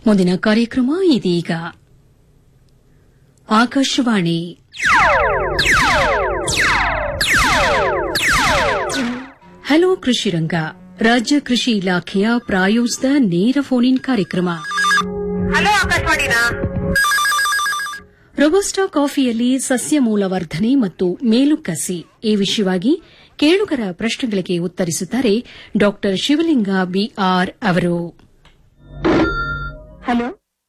ಮುಂದಿನ ಕಾರ್ಯಕ್ರಮ ಇದೀಗ ಆಕಾಶವಾಣಿ ಹಲೋ ಕೃಷಿ ರಂಗ ರಾಜ್ಯ ಕೃಷಿ ಇಲಾಖೆಯ ಪ್ರಾಯೋಜಿತ ನೇರ ಫೋನ್ ಇನ್ ಕಾರ್ಯಕ್ರಮ ಹಲೋ ಆಕಾಶವಾಣಿನಾ ರೊಬಸ್ಟಾ ಕಾಫಿಯಲ್ಲಿ ಸಸ್ಯ ಮೂಲವರ್ಧನೆ ಮತ್ತು ಮೇಲುಕಸಿ ಈ ವಿಷಯವಾಗಿ ಕೇಳುಗರ ಪ್ರಶ್ನೆಗಳಿಗೆ ಉತ್ತರಿಸುತ್ತಾರೆ ಡಾ ಶಿವಲಿಂಗ ಬಿಆರ್ ಅವರು ಹಲೋ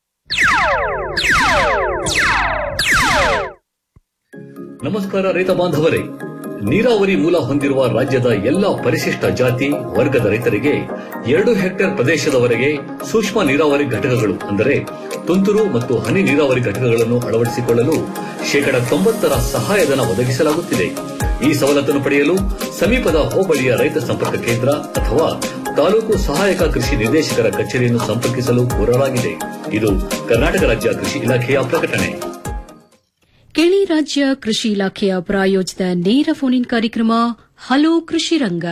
ನಮಸ್ಕಾರ ರೈತ ಬಾಂಧವರೇ ನೀರಾವರಿ ಮೂಲ ಹೊಂದಿರುವ ರಾಜ್ಯದ ಎಲ್ಲಾ ಪರಿಶಿಷ್ಟ ಜಾತಿ ವರ್ಗದ ರೈತರಿಗೆ ಎರಡು ಹೆಕ್ಟೇರ್ ಪ್ರದೇಶದವರೆಗೆ ಸೂಕ್ಷ್ಮ ನೀರಾವರಿ ಘಟಕಗಳು ಅಂದರೆ ತುಂತುರು ಮತ್ತು ಹನಿ ನೀರಾವರಿ ಘಟಕಗಳನ್ನು ಅಳವಡಿಸಿಕೊಳ್ಳಲು ಶೇಕಡ ತೊಂಬತ್ತರ ಸಹಾಯಧನ ಒದಗಿಸಲಾಗುತ್ತಿದೆ ಈ ಸವಲತ್ತನ್ನು ಪಡೆಯಲು ಸಮೀಪದ ಹೋಬಳಿಯ ರೈತ ಸಂಪರ್ಕ ಕೇಂದ್ರ ಅಥವಾ ತಾಲೂಕು ಸಹಾಯಕ ಕೃಷಿ ನಿರ್ದೇಶಕರ ಕಚೇರಿಯನ್ನು ಸಂಪರ್ಕಿಸಲು ಕೋರಲಾಗಿದೆ ಇದು ಕರ್ನಾಟಕ ರಾಜ್ಯ ಕೃಷಿ ಇಲಾಖೆಯ ಪ್ರಕಟಣೆ ಕೇಳಿ ರಾಜ್ಯ ಕೃಷಿ ಇಲಾಖೆಯ ಪ್ರಾಯೋಜಿತ ನೇರ ಫೋನ್ ಇನ್ ಕಾರ್ಯಕ್ರಮ ಹಲೋ ಕೃಷಿ ರಂಗ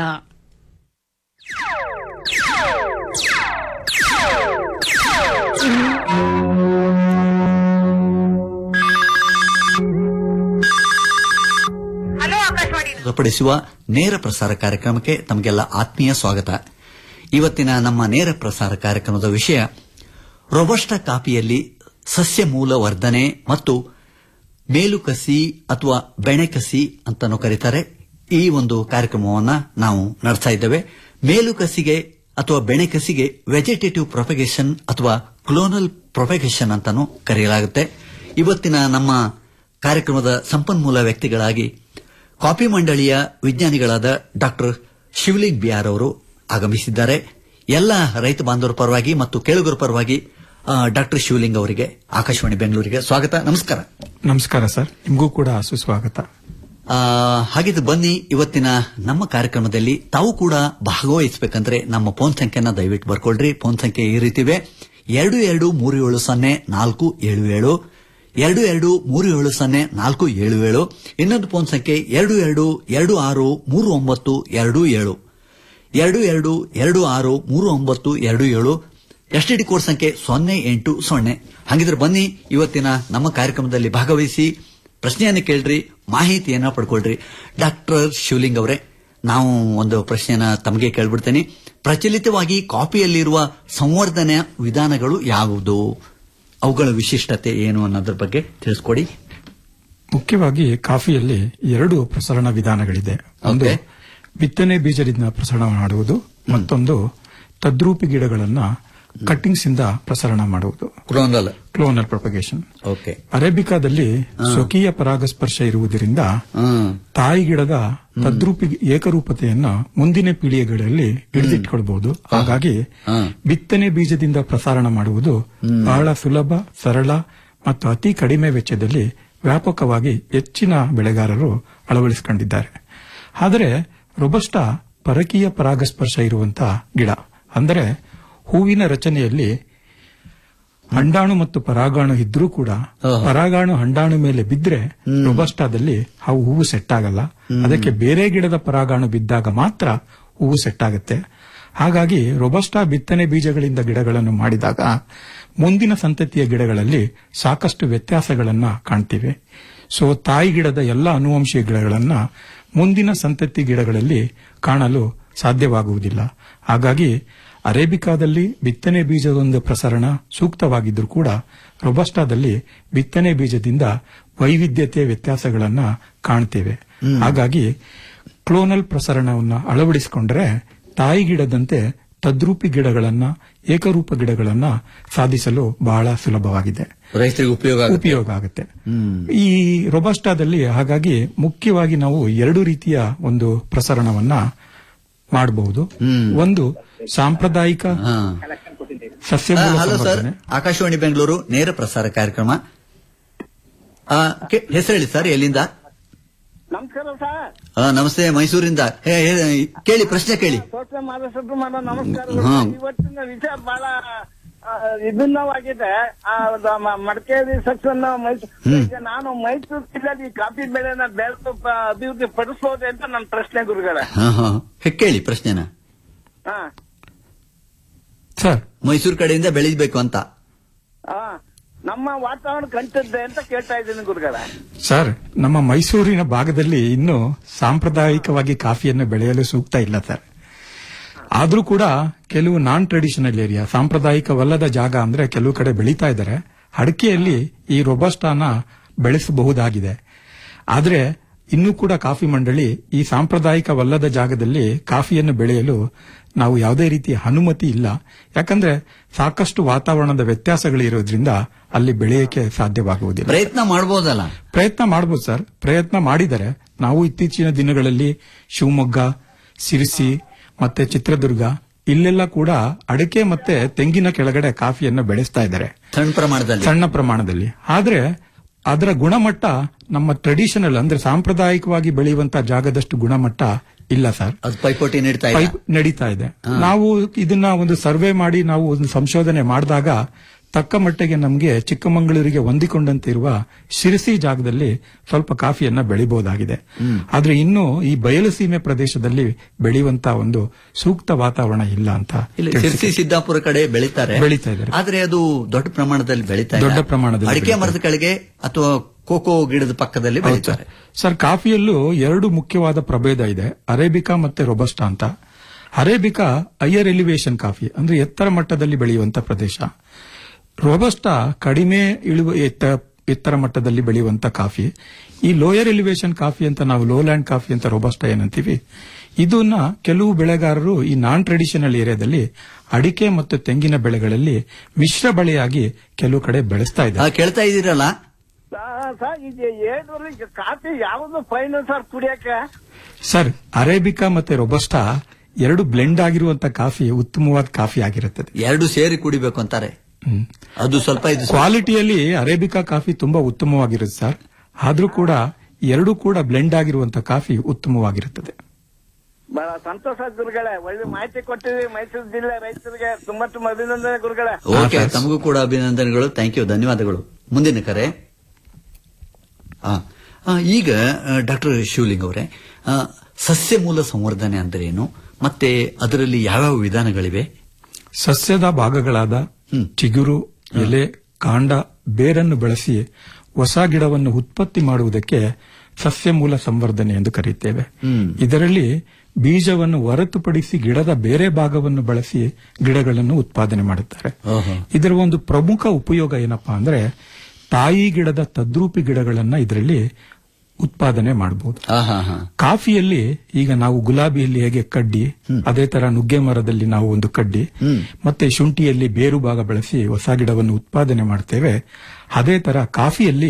ಹಲೋ ಆಕಾಶವಾಣಿನಾ ಪ್ರಪಡಿಸುವ ನೇರ ಪ್ರಸಾರ ಕಾರ್ಯಕ್ರಮಕ್ಕೆ ತಮಗೆಲ್ಲ ಆತ್ಮೀಯ ಸ್ವಾಗತ ಇವತ್ತಿನ ನಮ್ಮ ನೇರ ಪ್ರಸಾರ ಕಾರ್ಯಕ್ರಮದ ವಿಷಯ ರೊಬಸ್ಟ ಕಾಪಿಯಲ್ಲಿ ಸಸ್ಯ ಮೂಲ ವರ್ಧನೆ ಮತ್ತು ಮೇಲುಕಸಿ ಅಥವಾ ಬೆಣೆಕಸಿ ಅಂತಾನು ಕರೀತಾರೆ ಈ ಒಂದು ಕಾರ್ಯಕ್ರಮವನ್ನ ನಾವು ನಡೆಸ್ತಾ ಇದ್ದೇವೆ ಮೇಲುಕಸಿಗೆ ಅಥವಾ ಬೆಣೆಕಸಿಗೆ ವೆಜಿಟೇಟಿವ್ ಪ್ರೊಪಗೇಷನ್ ಅಥವಾ ಕ್ಲೋನಲ್ ಪ್ರೊಪಗೇಷನ್ ಅಂತಾನು ಕರೆಯಲಾಗುತ್ತೆ ಇವತ್ತಿನ ನಮ್ಮ ಕಾರ್ಯಕ್ರಮದ ಸಂಪನ್ಮೂಲ ವ್ಯಕ್ತಿಗಳಾಗಿ ಕಾಫಿ ಮಂಡಳಿಯ ವಿಜ್ಞಾನಿಗಳಾದ ಡಾಕ್ಟರ್ ಶಿವಲಿಂಗ್ ಬಿಆರ್ ಅವರು ಆಗಮಿಸಿದ್ದಾರೆ ಎಲ್ಲ ರೈತ ಬಾಂಧವರ ಪರವಾಗಿ ಮತ್ತು ಕೇಳುಗರ ಪರವಾಗಿ ಡಾಕ್ಟರ್ ಶಿವಲಿಂಗ್ ಅವರಿಗೆ ಆಕಾಶವಾಣಿ ಬೆಂಗಳೂರಿಗೆ ಸ್ವಾಗತ ನಮಸ್ಕಾರ ನಮಸ್ಕಾರ ಸರ್ ನಿಮಗೂ ಕೂಡ ಸುಸ್ವಾಗತ ಆ, ಹಾಗಿದ್ರೆ ಬನ್ನಿ ಇವತ್ತಿನ ನಮ್ಮ ಕಾರ್ಯಕ್ರಮದಲ್ಲಿ ತಾವು ಕೂಡ ಭಾಗವಹಿಸಬೇಕಂದ್ರೆ ನಮ್ಮ ಫೋನ್ ಸಂಖ್ಯೆನ ದಯವಿಟ್ಟು ಬರ್ಕೊಳ್ರಿ ಫೋನ್ ಸಂಖ್ಯೆ ಈ ರೀತಿವೆ ಎರಡು ಎರಡು ಮೂರು ಏಳು ಸೊನ್ನೆ ನಾಲ್ಕು ಏಳು ಏಳು ಎರಡು ಎರಡು ಮೂರು ಏಳು ಸೊನ್ನೆ ನಾಲ್ಕು ಏಳು ಏಳು ಇನ್ನೊಂದು ಫೋನ್ ಸಂಖ್ಯೆ ಎರಡು ಎರಡು ಎರಡು ಆರು ಮೂರು ಒಂಬತ್ತು ಎರಡು ಏಳು ಎರಡು ಎರಡು ಎರಡು ಆರು ಮೂರು ಒಂಬತ್ತು ಎರಡು ಏಳು ಎಸ್ಟಿಡಿ ಕೋಡ್ ಸಂಖ್ಯೆ ಸೊನ್ನೆ ಎಂಟು ಸೊನ್ನೆ ಹಾಗಿದ್ರೆ ಬನ್ನಿ ಇವತ್ತಿನ ನಮ್ಮ ಕಾರ್ಯಕ್ರಮದಲ್ಲಿ ಭಾಗವಹಿಸಿ ಪ್ರಶ್ನೆಯನ್ನು ಕೇಳ್ರಿ ಮಾಹಿತಿಯನ್ನ ಪಡ್ಕೊಳ್ರಿ ಡಾಕ್ಟರ್ ಶಿವಲಿಂಗ್ ಅವರೇ ನಾವು ಒಂದು ಪ್ರಶ್ನೆಯನ್ನ ತಮಗೆ ಕೇಳ್ಬಿಡ್ತೇನೆ ಪ್ರಚಲಿತವಾಗಿ ಕಾಫಿಯಲ್ಲಿರುವ ಸಂವರ್ಧನೆ ವಿಧಾನಗಳು ಯಾವುದು ಅವುಗಳ ವಿಶಿಷ್ಟತೆ ಏನು ಅನ್ನೋದ್ರ ಬಗ್ಗೆ ತಿಳಿಸ್ಕೊಡಿ ಮುಖ್ಯವಾಗಿ ಕಾಫಿಯಲ್ಲಿ ಎರಡು ಪ್ರಸರಣ ವಿಧಾನಗಳಿದೆ ಒಂದು Okay. ಬಿತ್ತನೆ ಬೀಜದಿಂದ ಪ್ರಸರಣ ಮಾಡುವುದು ಮತ್ತೊಂದು ತದ್ರೂಪಿ ಗಿಡಗಳನ್ನ ಕಟ್ಟಿಂಗ್ಸ್ ಇಂದ ಪ್ರಸರಣ ಮಾಡುವುದು ಕ್ರೋನಲ್ ಕ್ಲೋನಲ್ ಪ್ರೊಪಗೇಷನ್ ಓಕೆ ಅರೇಬಿಕಾದಲ್ಲಿ ಸ್ವಕೀಯ ಪರಾಗಸ್ಪರ್ಶ ಇರುವುದರಿಂದ ಹ್ಮ್ ತಾಯಿ ಗಿಡದ ತದ್ರೂಪಿ ಏಕರೂಪತೆಯನ್ನ ಮುಂದಿನ ಪೀಳಿಗೆಗಳಲ್ಲಿ ಹಿಡಿದಿಟ್ಕೊಳ್ಬಹುದು ಹಾಗಾಗಿ ಹಾ. ಬಿತ್ತನೆ ಬೀಜದಿಂದ ಪ್ರಸಾರಣ ಮಾಡುವುದು ಬಹಳ ಸುಲಭ ಸರಳ ಮತ್ತು ಅತಿ ಕಡಿಮೆ ವೆಚ್ಚದಲ್ಲಿ ವ್ಯಾಪಕವಾಗಿ ಹೆಚ್ಚಿನ ಬೆಳೆಗಾರರು ಅಳವಡಿಸಿಕೊಂಡಿದ್ದಾರೆ ಆದರೆ ರೊಬಸ್ಟ ಪರಕೀಯ ಪರಾಗಸ್ಪರ್ಶ ಇರುವಂತಹ ಗಿಡ ಅಂದರೆ ಹೂವಿನ ರಚನೆಯಲ್ಲಿ ಅಂಡಾಣು ಮತ್ತು ಪರಾಗಾಣು ಇದ್ರೂ ಕೂಡ ಪರಾಗಾಣು ಅಂಡಾಣು ಮೇಲೆ ಬಿದ್ರೆ ರೊಬಸ್ಟಾದಲ್ಲಿ ಅವು ಹೂವು ಸೆಟ್ ಆಗಲ್ಲ ಅದಕ್ಕೆ ಬೇರೆ ಗಿಡದ ಪರಾಗಾಣು ಬಿದ್ದಾಗ ಮಾತ್ರ ಹೂವು ಸೆಟ್ ಆಗುತ್ತೆ ಹಾಗಾಗಿ ರೊಬಸ್ಟಾ ಬಿತ್ತನೆ ಬೀಜಗಳಿಂದ ಗಿಡಗಳನ್ನು ಮಾಡಿದಾಗ ಮುಂದಿನ ಸಂತತಿಯ ಗಿಡಗಳಲ್ಲಿ ಸಾಕಷ್ಟು ವ್ಯತ್ಯಾಸಗಳನ್ನ ಕಾಣ್ತೀವಿ ಸೊ ತಾಯಿ ಗಿಡದ ಎಲ್ಲ ಅನುವಂಶೀಯ ಗಿಡಗಳನ್ನ ಮುಂದಿನ ಸಂತತಿ ಗಿಡಗಳಲ್ಲಿ ಕಾಣಲು ಸಾಧ್ಯವಾಗುವುದಿಲ್ಲ ಹಾಗಾಗಿ ಅರೇಬಿಕಾದಲ್ಲಿ ಬಿತ್ತನೆ ಬೀಜದೊಂದು ಪ್ರಸರಣ ಸೂಕ್ತವಾಗಿದ್ರೂ ಕೂಡ ರೊಬಸ್ಟಾದಲ್ಲಿ ಬಿತ್ತನೆ ಬೀಜದಿಂದ ವೈವಿಧ್ಯತೆ ವ್ಯತ್ಯಾಸಗಳನ್ನ ಕಾಣ್ತೇವೆ ಹಾಗಾಗಿ ಕ್ಲೋನಲ್ ಪ್ರಸರಣವನ್ನು ಅಳವಡಿಸಿಕೊಂಡ್ರೆ ತಾಯಿ ಗಿಡದಂತೆ ತದ್ರೂಪಿ ಗಿಡಗಳನ್ನ ಏಕರೂಪ ಗಿಡಗಳನ್ನ ಸಾಧಿಸಲು ಬಹಳ ಸುಲಭವಾಗಿದೆ ರೈತರಿಗೆ ಉಪಯೋಗ ಆಗುತ್ತೆ. ಉಪಯೋಗ ಆಗುತ್ತೆ ಈ ರೊಬಸ್ಟಾದಲ್ಲಿ ಹಾಗಾಗಿ ಮುಖ್ಯವಾಗಿ ನಾವು ಎರಡು ರೀತಿಯ ಒಂದು ಪ್ರಸರಣವನ್ನ ಮಾಡಬಹುದು ಒಂದು ಸಾಂಪ್ರದಾಯಿಕ ಹಾ. ಸಸ್ಯ ಆ, ಮೂಲ ಹಲೋ ಸರ್ ಸಂವರ್ಧನೆ ಆಕಾಶವಾಣಿ ಬೆಂಗಳೂರು ನೇರ ಪ್ರಸಾರ ಕಾರ್ಯಕ್ರಮ ಆ, ಕೆ- ಹೆಸರೇಳಿ ಸರ್ ಎಲ್ಲಿಂದ ನಮಸ್ಕಾರ ಸರ್ ಆ, ನಮಸ್ತೆ ಮೈಸೂರಿಂದ ಹೇ, ಹೇ, ಕೇಳಿ ಪ್ರಶ್ನೆ ಕೇಳಿ ಸೋತ್ರ ಮಾಧವ ಮಾಡೋ ನಮಸ್ಕಾರ ಹಾ. ಇವತ್ತಿನ ವಿಷಯ ಬಹಳ ಆ, ವಿಭಿನ್ನವಾಗಿದೆ ಆ, ಅದು ಮ- ಮಡಿಕೇರಿ ಸೆಕ್ಷನ್ ಮೈಸೂರು ಈಗ ನಾನು ಮೈಸೂರು ಜಿಲ್ಲೆಯಲ್ಲಿ ಈ ಕಾಫಿ ಬೆಳೆನ ಬೆಳೆದು ಪ- ಅಭಿವೃದ್ಧಿ ಪಡಿಸಬಹುದೇ ಅಂತ ನನ್ನ ಪ್ರಶ್ನೆ ಗುರುಗಳೇ ಹಾ ಹಾ ಹೇ, ಕೇಳಿ ಪ್ರಶ್ನೆನ ಹಾ ಸರ್ ಮೈಸೂರು ಕಡೆಯಿಂದ ಬೆಳಿಬೇಕು ಅಂತ ನಮ್ಮ ವಾತಾವರಣ ಕಂಟದ್ದೆ ಅಂತ ಕೇಳ್ತಾ ಇದ್ದೀನಿ ಗುರುಗಳ ಸರ್ ನಮ್ಮ ಮೈಸೂರಿನ ಭಾಗದಲ್ಲಿ ಇನ್ನೂ ಸಾಂಪ್ರದಾಯಿಕವಾಗಿ ಕಾಫಿಯನ್ನು ಬೆಳೆಯಲು ಸೂಕ್ತ ಇಲ್ಲ ಸರ್ ಆದ್ರೂ ಕೂಡ ಕೆಲವು ನಾನ್ ಟ್ರೆಡಿಷನಲ್ ಏರಿಯಾ ಸಾಂಪ್ರದಾಯಿಕವಲ್ಲದ ಜಾಗ ಅಂದ್ರೆ ಕೆಲವು ಕಡೆ ಬೆಳೀತಾ ಇದ್ದಾರೆ ಅಡಿಕೆಯಲ್ಲಿ ಈ ರೊಬಸ್ಟಾನ ಬೆಳೆಸಬಹುದಾಗಿದೆ ಆದ್ರೆ ಇನ್ನೂ ಕೂಡ ಕಾಫಿ ಮಂಡಳಿ ಈ ಸಾಂಪ್ರದಾಯಿಕವಲ್ಲದ ಜಾಗದಲ್ಲಿ ಕಾಫಿಯನ್ನು ಬೆಳೆಯಲು ನಾವು ಯಾವುದೇ ರೀತಿಯ ಅನುಮತಿ ಇಲ್ಲ ಯಾಕಂದ್ರೆ ಸಾಕಷ್ಟು ವಾತಾವರಣದ ವ್ಯತ್ಯಾಸಗಳಿರೋದ್ರಿಂದ ಅಲ್ಲಿ ಬೆಳೆಯಕ್ಕೆ ಸಾಧ್ಯವಾಗುವುದಿಲ್ಲ ಪ್ರಯತ್ನ ಮಾಡಬಹುದಲ್ಲ ಪ್ರಯತ್ನ ಮಾಡಬಹುದು ಸರ್ ಪ್ರಯತ್ನ ಮಾಡಿದರೆ ನಾವು ಇತ್ತೀಚಿನ ದಿನಗಳಲ್ಲಿ ಶಿವಮೊಗ್ಗ ಸಿರಿಸಿ ಮತ್ತೆ ಚಿತ್ರದುರ್ಗ ಇಲ್ಲೆಲ್ಲ ಕೂಡ ಅಡಿಕೆ ಮತ್ತೆ ತೆಂಗಿನ ಕೆಳಗಡೆ ಕಾಫಿಯನ್ನು ಬೆಳೆಸ್ತಾ ಇದ್ದಾರೆ ಸಣ್ಣ ಪ್ರಮಾಣದಲ್ಲಿ ಸಣ್ಣ ಪ್ರಮಾಣದಲ್ಲಿ ಆದ್ರೆ ಅದರ ಗುಣಮಟ್ಟ ನಮ್ಮ ಟ್ರೆಡಿಷನಲ್ ಅಂದ್ರೆ ಸಾಂಪ್ರದಾಯಿಕವಾಗಿ ಬೆಳೆಯುವಂತ ಜಾಗದಷ್ಟು ಗುಣಮಟ್ಟ ಇಲ್ಲ ಸರ್ ಅದು ಪೈಪೋಟಿ ನೀಡ್ತಾ ಇಲ್ಲ ಪೈಪ್ ನಡೀತಾ ಇದೆ ನಾವು ಇದನ್ನ ಒಂದು ಸರ್ವೆ ಮಾಡಿ ನಾವು ಒಂದು ಸಂಶೋಧನೆ ಮಾಡಿದಾಗ ತಕ್ಕ ಮಟ್ಟಿಗೆ ನಮಗೆ ಚಿಕ್ಕಮಗಳೂರಿಗೆ ಹೊಂದಿಕೊಂಡಂತೆ ಇರುವ ಶಿರಸಿ ಜಾಗದಲ್ಲಿ ಸ್ವಲ್ಪ ಕಾಫಿಯನ್ನ ಬೆಳಿಬಹುದಾಗಿದೆ ಆದ್ರೆ ಇನ್ನು ಈ ಬಯಲು ಸೀಮೆ ಪ್ರದೇಶದಲ್ಲಿ ಬೆಳೆಯುವಂತ ಒಂದು ಸೂಕ್ತ ವಾತಾವರಣ ಇಲ್ಲ ಅಂತ ಇಲ್ಲಿ ತಿಳಿಸಿ- ಸಿರ್ಸಿ ಸಿದ್ದಾಪುರ ಕಡೆ ಬೆಳೀತಾರೆ ಬೆಳೀತಾ ಇದ್ದಾರೆ. ಆದ್ರೆ ಅದು ದೊಡ್ಡ ಪ್ರಮಾಣದಲ್ಲಿ ಬೆಳೀತಾ ಇಲ್ಲ. ದೊಡ್ಡ ಪ್ರಮಾಣದಲ್ಲಿ ಅಡಿಕೆ ಬೆಳೀತಾ ಮರದ ಕೆಳಗೆ ಅಥವಾ ಕೋಕೋ ಗಿಡದ ಪಕ್ಕದಲ್ಲಿ ಹೌದು ಬೆಳೀತಾರೆ ಸರ್. ಸರ್ ಕಾಫಿಯಲ್ಲೂ ಎರಡು ಮುಖ್ಯವಾದ ಪ್ರಭೇದ ಇದೆ ಅರೇಬಿಕಾ ಮತ್ತೆ ರೊಬಸ್ಟಾ ಅಂತ ಅರೇಬಿಕಾ ಹೈಯರ್ ಎಲಿವೇಶನ್ ಕಾಫಿ ಅಂದ್ರೆ ಎತ್ತರ ಮಟ್ಟದಲ್ಲಿ ಬೆಳೆಯುವಂತ ಪ್ರದೇಶ ರೊಬಸ್ಟಾ ಕಡಿಮೆ ಇಳುವ ಎತ್ತ ಎತ್ತರ ಮಟ್ಟದಲ್ಲಿ ಬೆಳೆಯುವಂತ ಕಾಫಿ ಈ ಲೋಯರ್ ಎಲಿವೇಶನ್ ಕಾಫಿ ಅಂತ ನಾವು ಲೋಲ್ಯಾಂಡ್ ಕಾಫಿ ಅಂತ ರೊಬಸ್ಟಾ ಏನಂತೀವಿ ಇದನ್ನ ಕೆಲವು ಬೆಳೆಗಾರರು ಈ ನಾನ್ ಟ್ರೆಡಿಷನಲ್ ಏರಿಯಾದಲ್ಲಿ ಅಡಿಕೆ ಮತ್ತು ತೆಂಗಿನ ಬೆಳೆಗಳಲ್ಲಿ ಮಿಶ್ರ ಬೆಳೆಯಾಗಿ ಕೆಲವು ಕಡೆ ಬೆಳೆಸ್ತಾ ಆ, ಇದ್ದಾರೆ ಕೇಳ್ತಾ ಇದ್ದೀರಲ್ಲ ಸರ್ ಇದು ಏನು ಕಾಫಿ ಯಾವ್ದು ಫೈನ್ ಸರ್ ಕುಡಿಯಕ್ಕೆ ಸರ್ ಅರೇಬಿಕಾ ಮತ್ತೆ ರೊಬಸ್ಟಾ ಎರಡು ಬ್ಲೆಂಡ್ ಆಗಿರುವಂತ ಕಾಫಿ ಉತ್ತಮವಾದ ಕಾಫಿ ಆಗಿರುತ್ತದೆ ಎರಡು ಸೇರಿ ಕುಡಿಬೇಕು ಅಂತಾರೆ ಅದು ಸ್ವಲ್ಪ ಇದು ಸ್ವಲ್ಪ- ಕ್ವಾಲಿಟಿಯಲ್ಲಿ ಅರೇಬಿಕಾ ಕಾಫಿ ತುಂಬಾ ಉತ್ತಮವಾಗಿರುತ್ತೆ ಸರ್ ಆದ್ರೂ ಕೂಡ ಎರಡು ಕೂಡ ಬ್ಲೆಂಡ್ ಆಗಿರುವಂತ ಕಾಫಿ ಉತ್ತಮವಾಗಿರುತ್ತದೆ ಬಹಳ ಸಂತೋಷ ಗುರುಗಳೇ ಒಳ್ಳೆ ಮಾಹಿತಿ ಕೊಟ್ಟಿವಿ ಮೈಸೂರು ಜಿಲ್ಲೆ ರೈತರಿಗೆ ತುಂಬಾ ತುಂಬಾ ಅಭಿನಂದನೆ ಗುರುಗಳೇ ಓಕೆ ಹಾ, ಸರ್. ತಮಗೂ ಕೂಡ ಅಭಿನಂದನೆಗಳು ಥ್ಯಾಂಕ್ ಯು ಧನ್ಯವಾದಗಳು ಮುಂದಿನ ಕರೆ ಆ, ಆ, ಈಗ ಡಾಕ್ಟರ್ ಶಿವಲಿಂಗ್ ಅವರೇ ಆ, ಸಸ್ಯ ಮೂಲ ಸಂವರ್ಧನೆ ಅಂದ್ರೆ ಏನು ಮತ್ತೆ ಅದರಲ್ಲಿ ಯಾವ್ಯಾವ ವಿಧಾನಗಳಿವೆ ಸಸ್ಯದ ಭಾಗಗಳಾದ ಚಿಗುರು ಎಲೆ ಕಾಂಡ ಬೇರನ್ನು ಬಳಸಿ ಹೊಸ ಗಿಡವನ್ನು ಉತ್ಪತ್ತಿ ಮಾಡುವುದಕ್ಕೆ ಸಸ್ಯ ಮೂಲ ಸಂವರ್ಧನೆ ಎಂದು ಕರೆಯುತ್ತೇವೆ ಇದರಲ್ಲಿ ಬೀಜವನ್ನು ಹೊರತುಪಡಿಸಿ ಗಿಡದ ಬೇರೆ ಭಾಗವನ್ನು ಬಳಸಿ ಗಿಡಗಳನ್ನು ಉತ್ಪಾದನೆ ಮಾಡುತ್ತಾರೆ ಓಹೋ. ಇದರ ಒಂದು ಪ್ರಮುಖ ಉಪಯೋಗ ಏನಪ್ಪಾ ಅಂದ್ರೆ ತಾಯಿ ಗಿಡದ ತದ್ರೂಪಿ ಗಿಡಗಳನ್ನ ಇದರಲ್ಲಿ ಉತ್ಪಾದನೆ ಮಾಡಬಹುದು ಆ, ಹಾ, ಹಾ. ಕಾಫಿಯಲ್ಲಿ ಈಗ ನಾವು ಗುಲಾಬಿಯಲ್ಲಿ ಹೇಗೆ ಕಡ್ಡಿ ಅದೇ ತರ ನುಗ್ಗೆ ಮರದಲ್ಲಿ ನಾವು ಒಂದು ಕಡ್ಡಿ ಮತ್ತೆ ಶುಂಠಿಯಲ್ಲಿ ಬೇರು ಭಾಗ ಬಳಸಿ ಹೊಸ ಗಿಡವನ್ನು ಉತ್ಪಾದನೆ ಮಾಡ್ತೇವೆ ಅದೇ ತರ ಕಾಫಿಯಲ್ಲಿ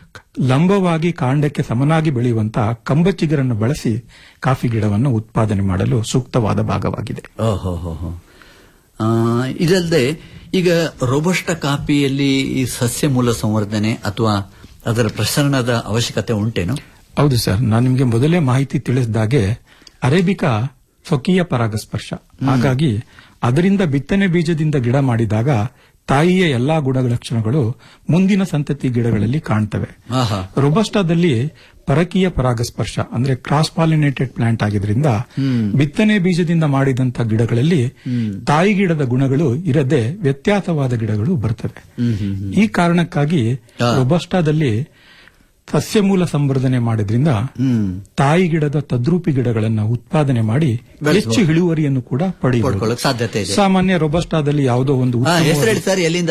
ಲಂಬವಾಗಿ ಕಾಂಡಕ್ಕೆ ಸಮನಾಗಿ ಬೆಳೆಯುವಂತಹ ಕಂಬಚಿಗರನ್ನು ಬಳಸಿ ಕಾಫಿ ಗಿಡವನ್ನು ಉತ್ಪಾದನೆ ಮಾಡಲು ಸೂಕ್ತವಾದ ಭಾಗವಾಗಿದೆ ಓಹೋ ಹೋ ಹೋ. ಆ, ಇದಲ್ಲದೆ ಈಗ ರೋಬಸ್ಟ ಕಾಪಿಯಲ್ಲಿ ಈ ಸಸ್ಯ ಮೂಲ ಸಂವರ್ಧನೆ ಅಥವಾ ಅದರ ಪ್ರಸರಣದ ಅವಶ್ಯಕತೆ ಉಂಟೇನು ಹೌದು ಸರ್ ನಾನು ನಿಮಗೆ ಮೊದಲೇ ಮಾಹಿತಿ ತಿಳಿಸಿದಾಗೆ ಅರೇಬಿಕಾ ಸ್ವಕೀಯ ಪರಾಗಸ್ಪರ್ಶ ಹಾಗಾಗಿ ಅದರಿಂದ ಬಿತ್ತನೆ ಬೀಜದಿಂದ ಗಿಡ ಮಾಡಿದಾಗ ತಾಯಿಯ ಎಲ್ಲಾ ಗುಣಲಕ್ಷಣಗಳು ಮುಂದಿನ ಸಂತತಿ ಗಿಡಗಳಲ್ಲಿ ಕಾಣ್ತವೆ ಆಹಾ. ರೊಬಸ್ಟಾದಲ್ಲಿ ಪರಕೀಯ ಪರಾಗಸ್ಪರ್ಶ ಅಂದ್ರೆ ಕ್ರಾಸ್ ಪಾಲಿನೇಟೆಡ್ ಪ್ಲಾಂಟ್ ಆಗಿದ್ರಿಂದ ಬಿತ್ತನೆ ಬೀಜದಿಂದ ಮಾಡಿದಂತ ಗಿಡಗಳಲ್ಲಿ ತಾಯಿ ಗಿಡದ ಗುಣಗಳು ಇರದೆ ವ್ಯತ್ಯಾಸವಾದ ಗಿಡಗಳು ಬರ್ತವೆ ಈ ಕಾರಣಕ್ಕಾಗಿ ರೊಬಸ್ಟಾದಲ್ಲಿ ಸಸ್ಯ ಮೂಲ ಸಂವರ್ಧನೆ ಮಾಡಿದ್ರಿಂದ ತಾಯಿ ಗಿಡದ ತದ್ರೂಪಿ ಗಿಡಗಳನ್ನ ಉತ್ಪಾದನೆ ಮಾಡಿ ಹೆಚ್ಚು ಇಳುವರಿಯನ್ನು ಕೂಡ ಪಡೆಯಬಹುದು ಪಡ್ಕೊಳ್ಳೋಕೆ ಸಾಧ್ಯತೆ ಇದೆ ಸಾಮಾನ್ಯ ರೊಬಸ್ಟಾದಲ್ಲಿ ಯಾವುದೋ ಒಂದು ಆ, ಉತ್ತಮವಾದ- ಹೆಸರು ಹೇಳಿ ಸರ್ ಎಲ್ಲಿಂದ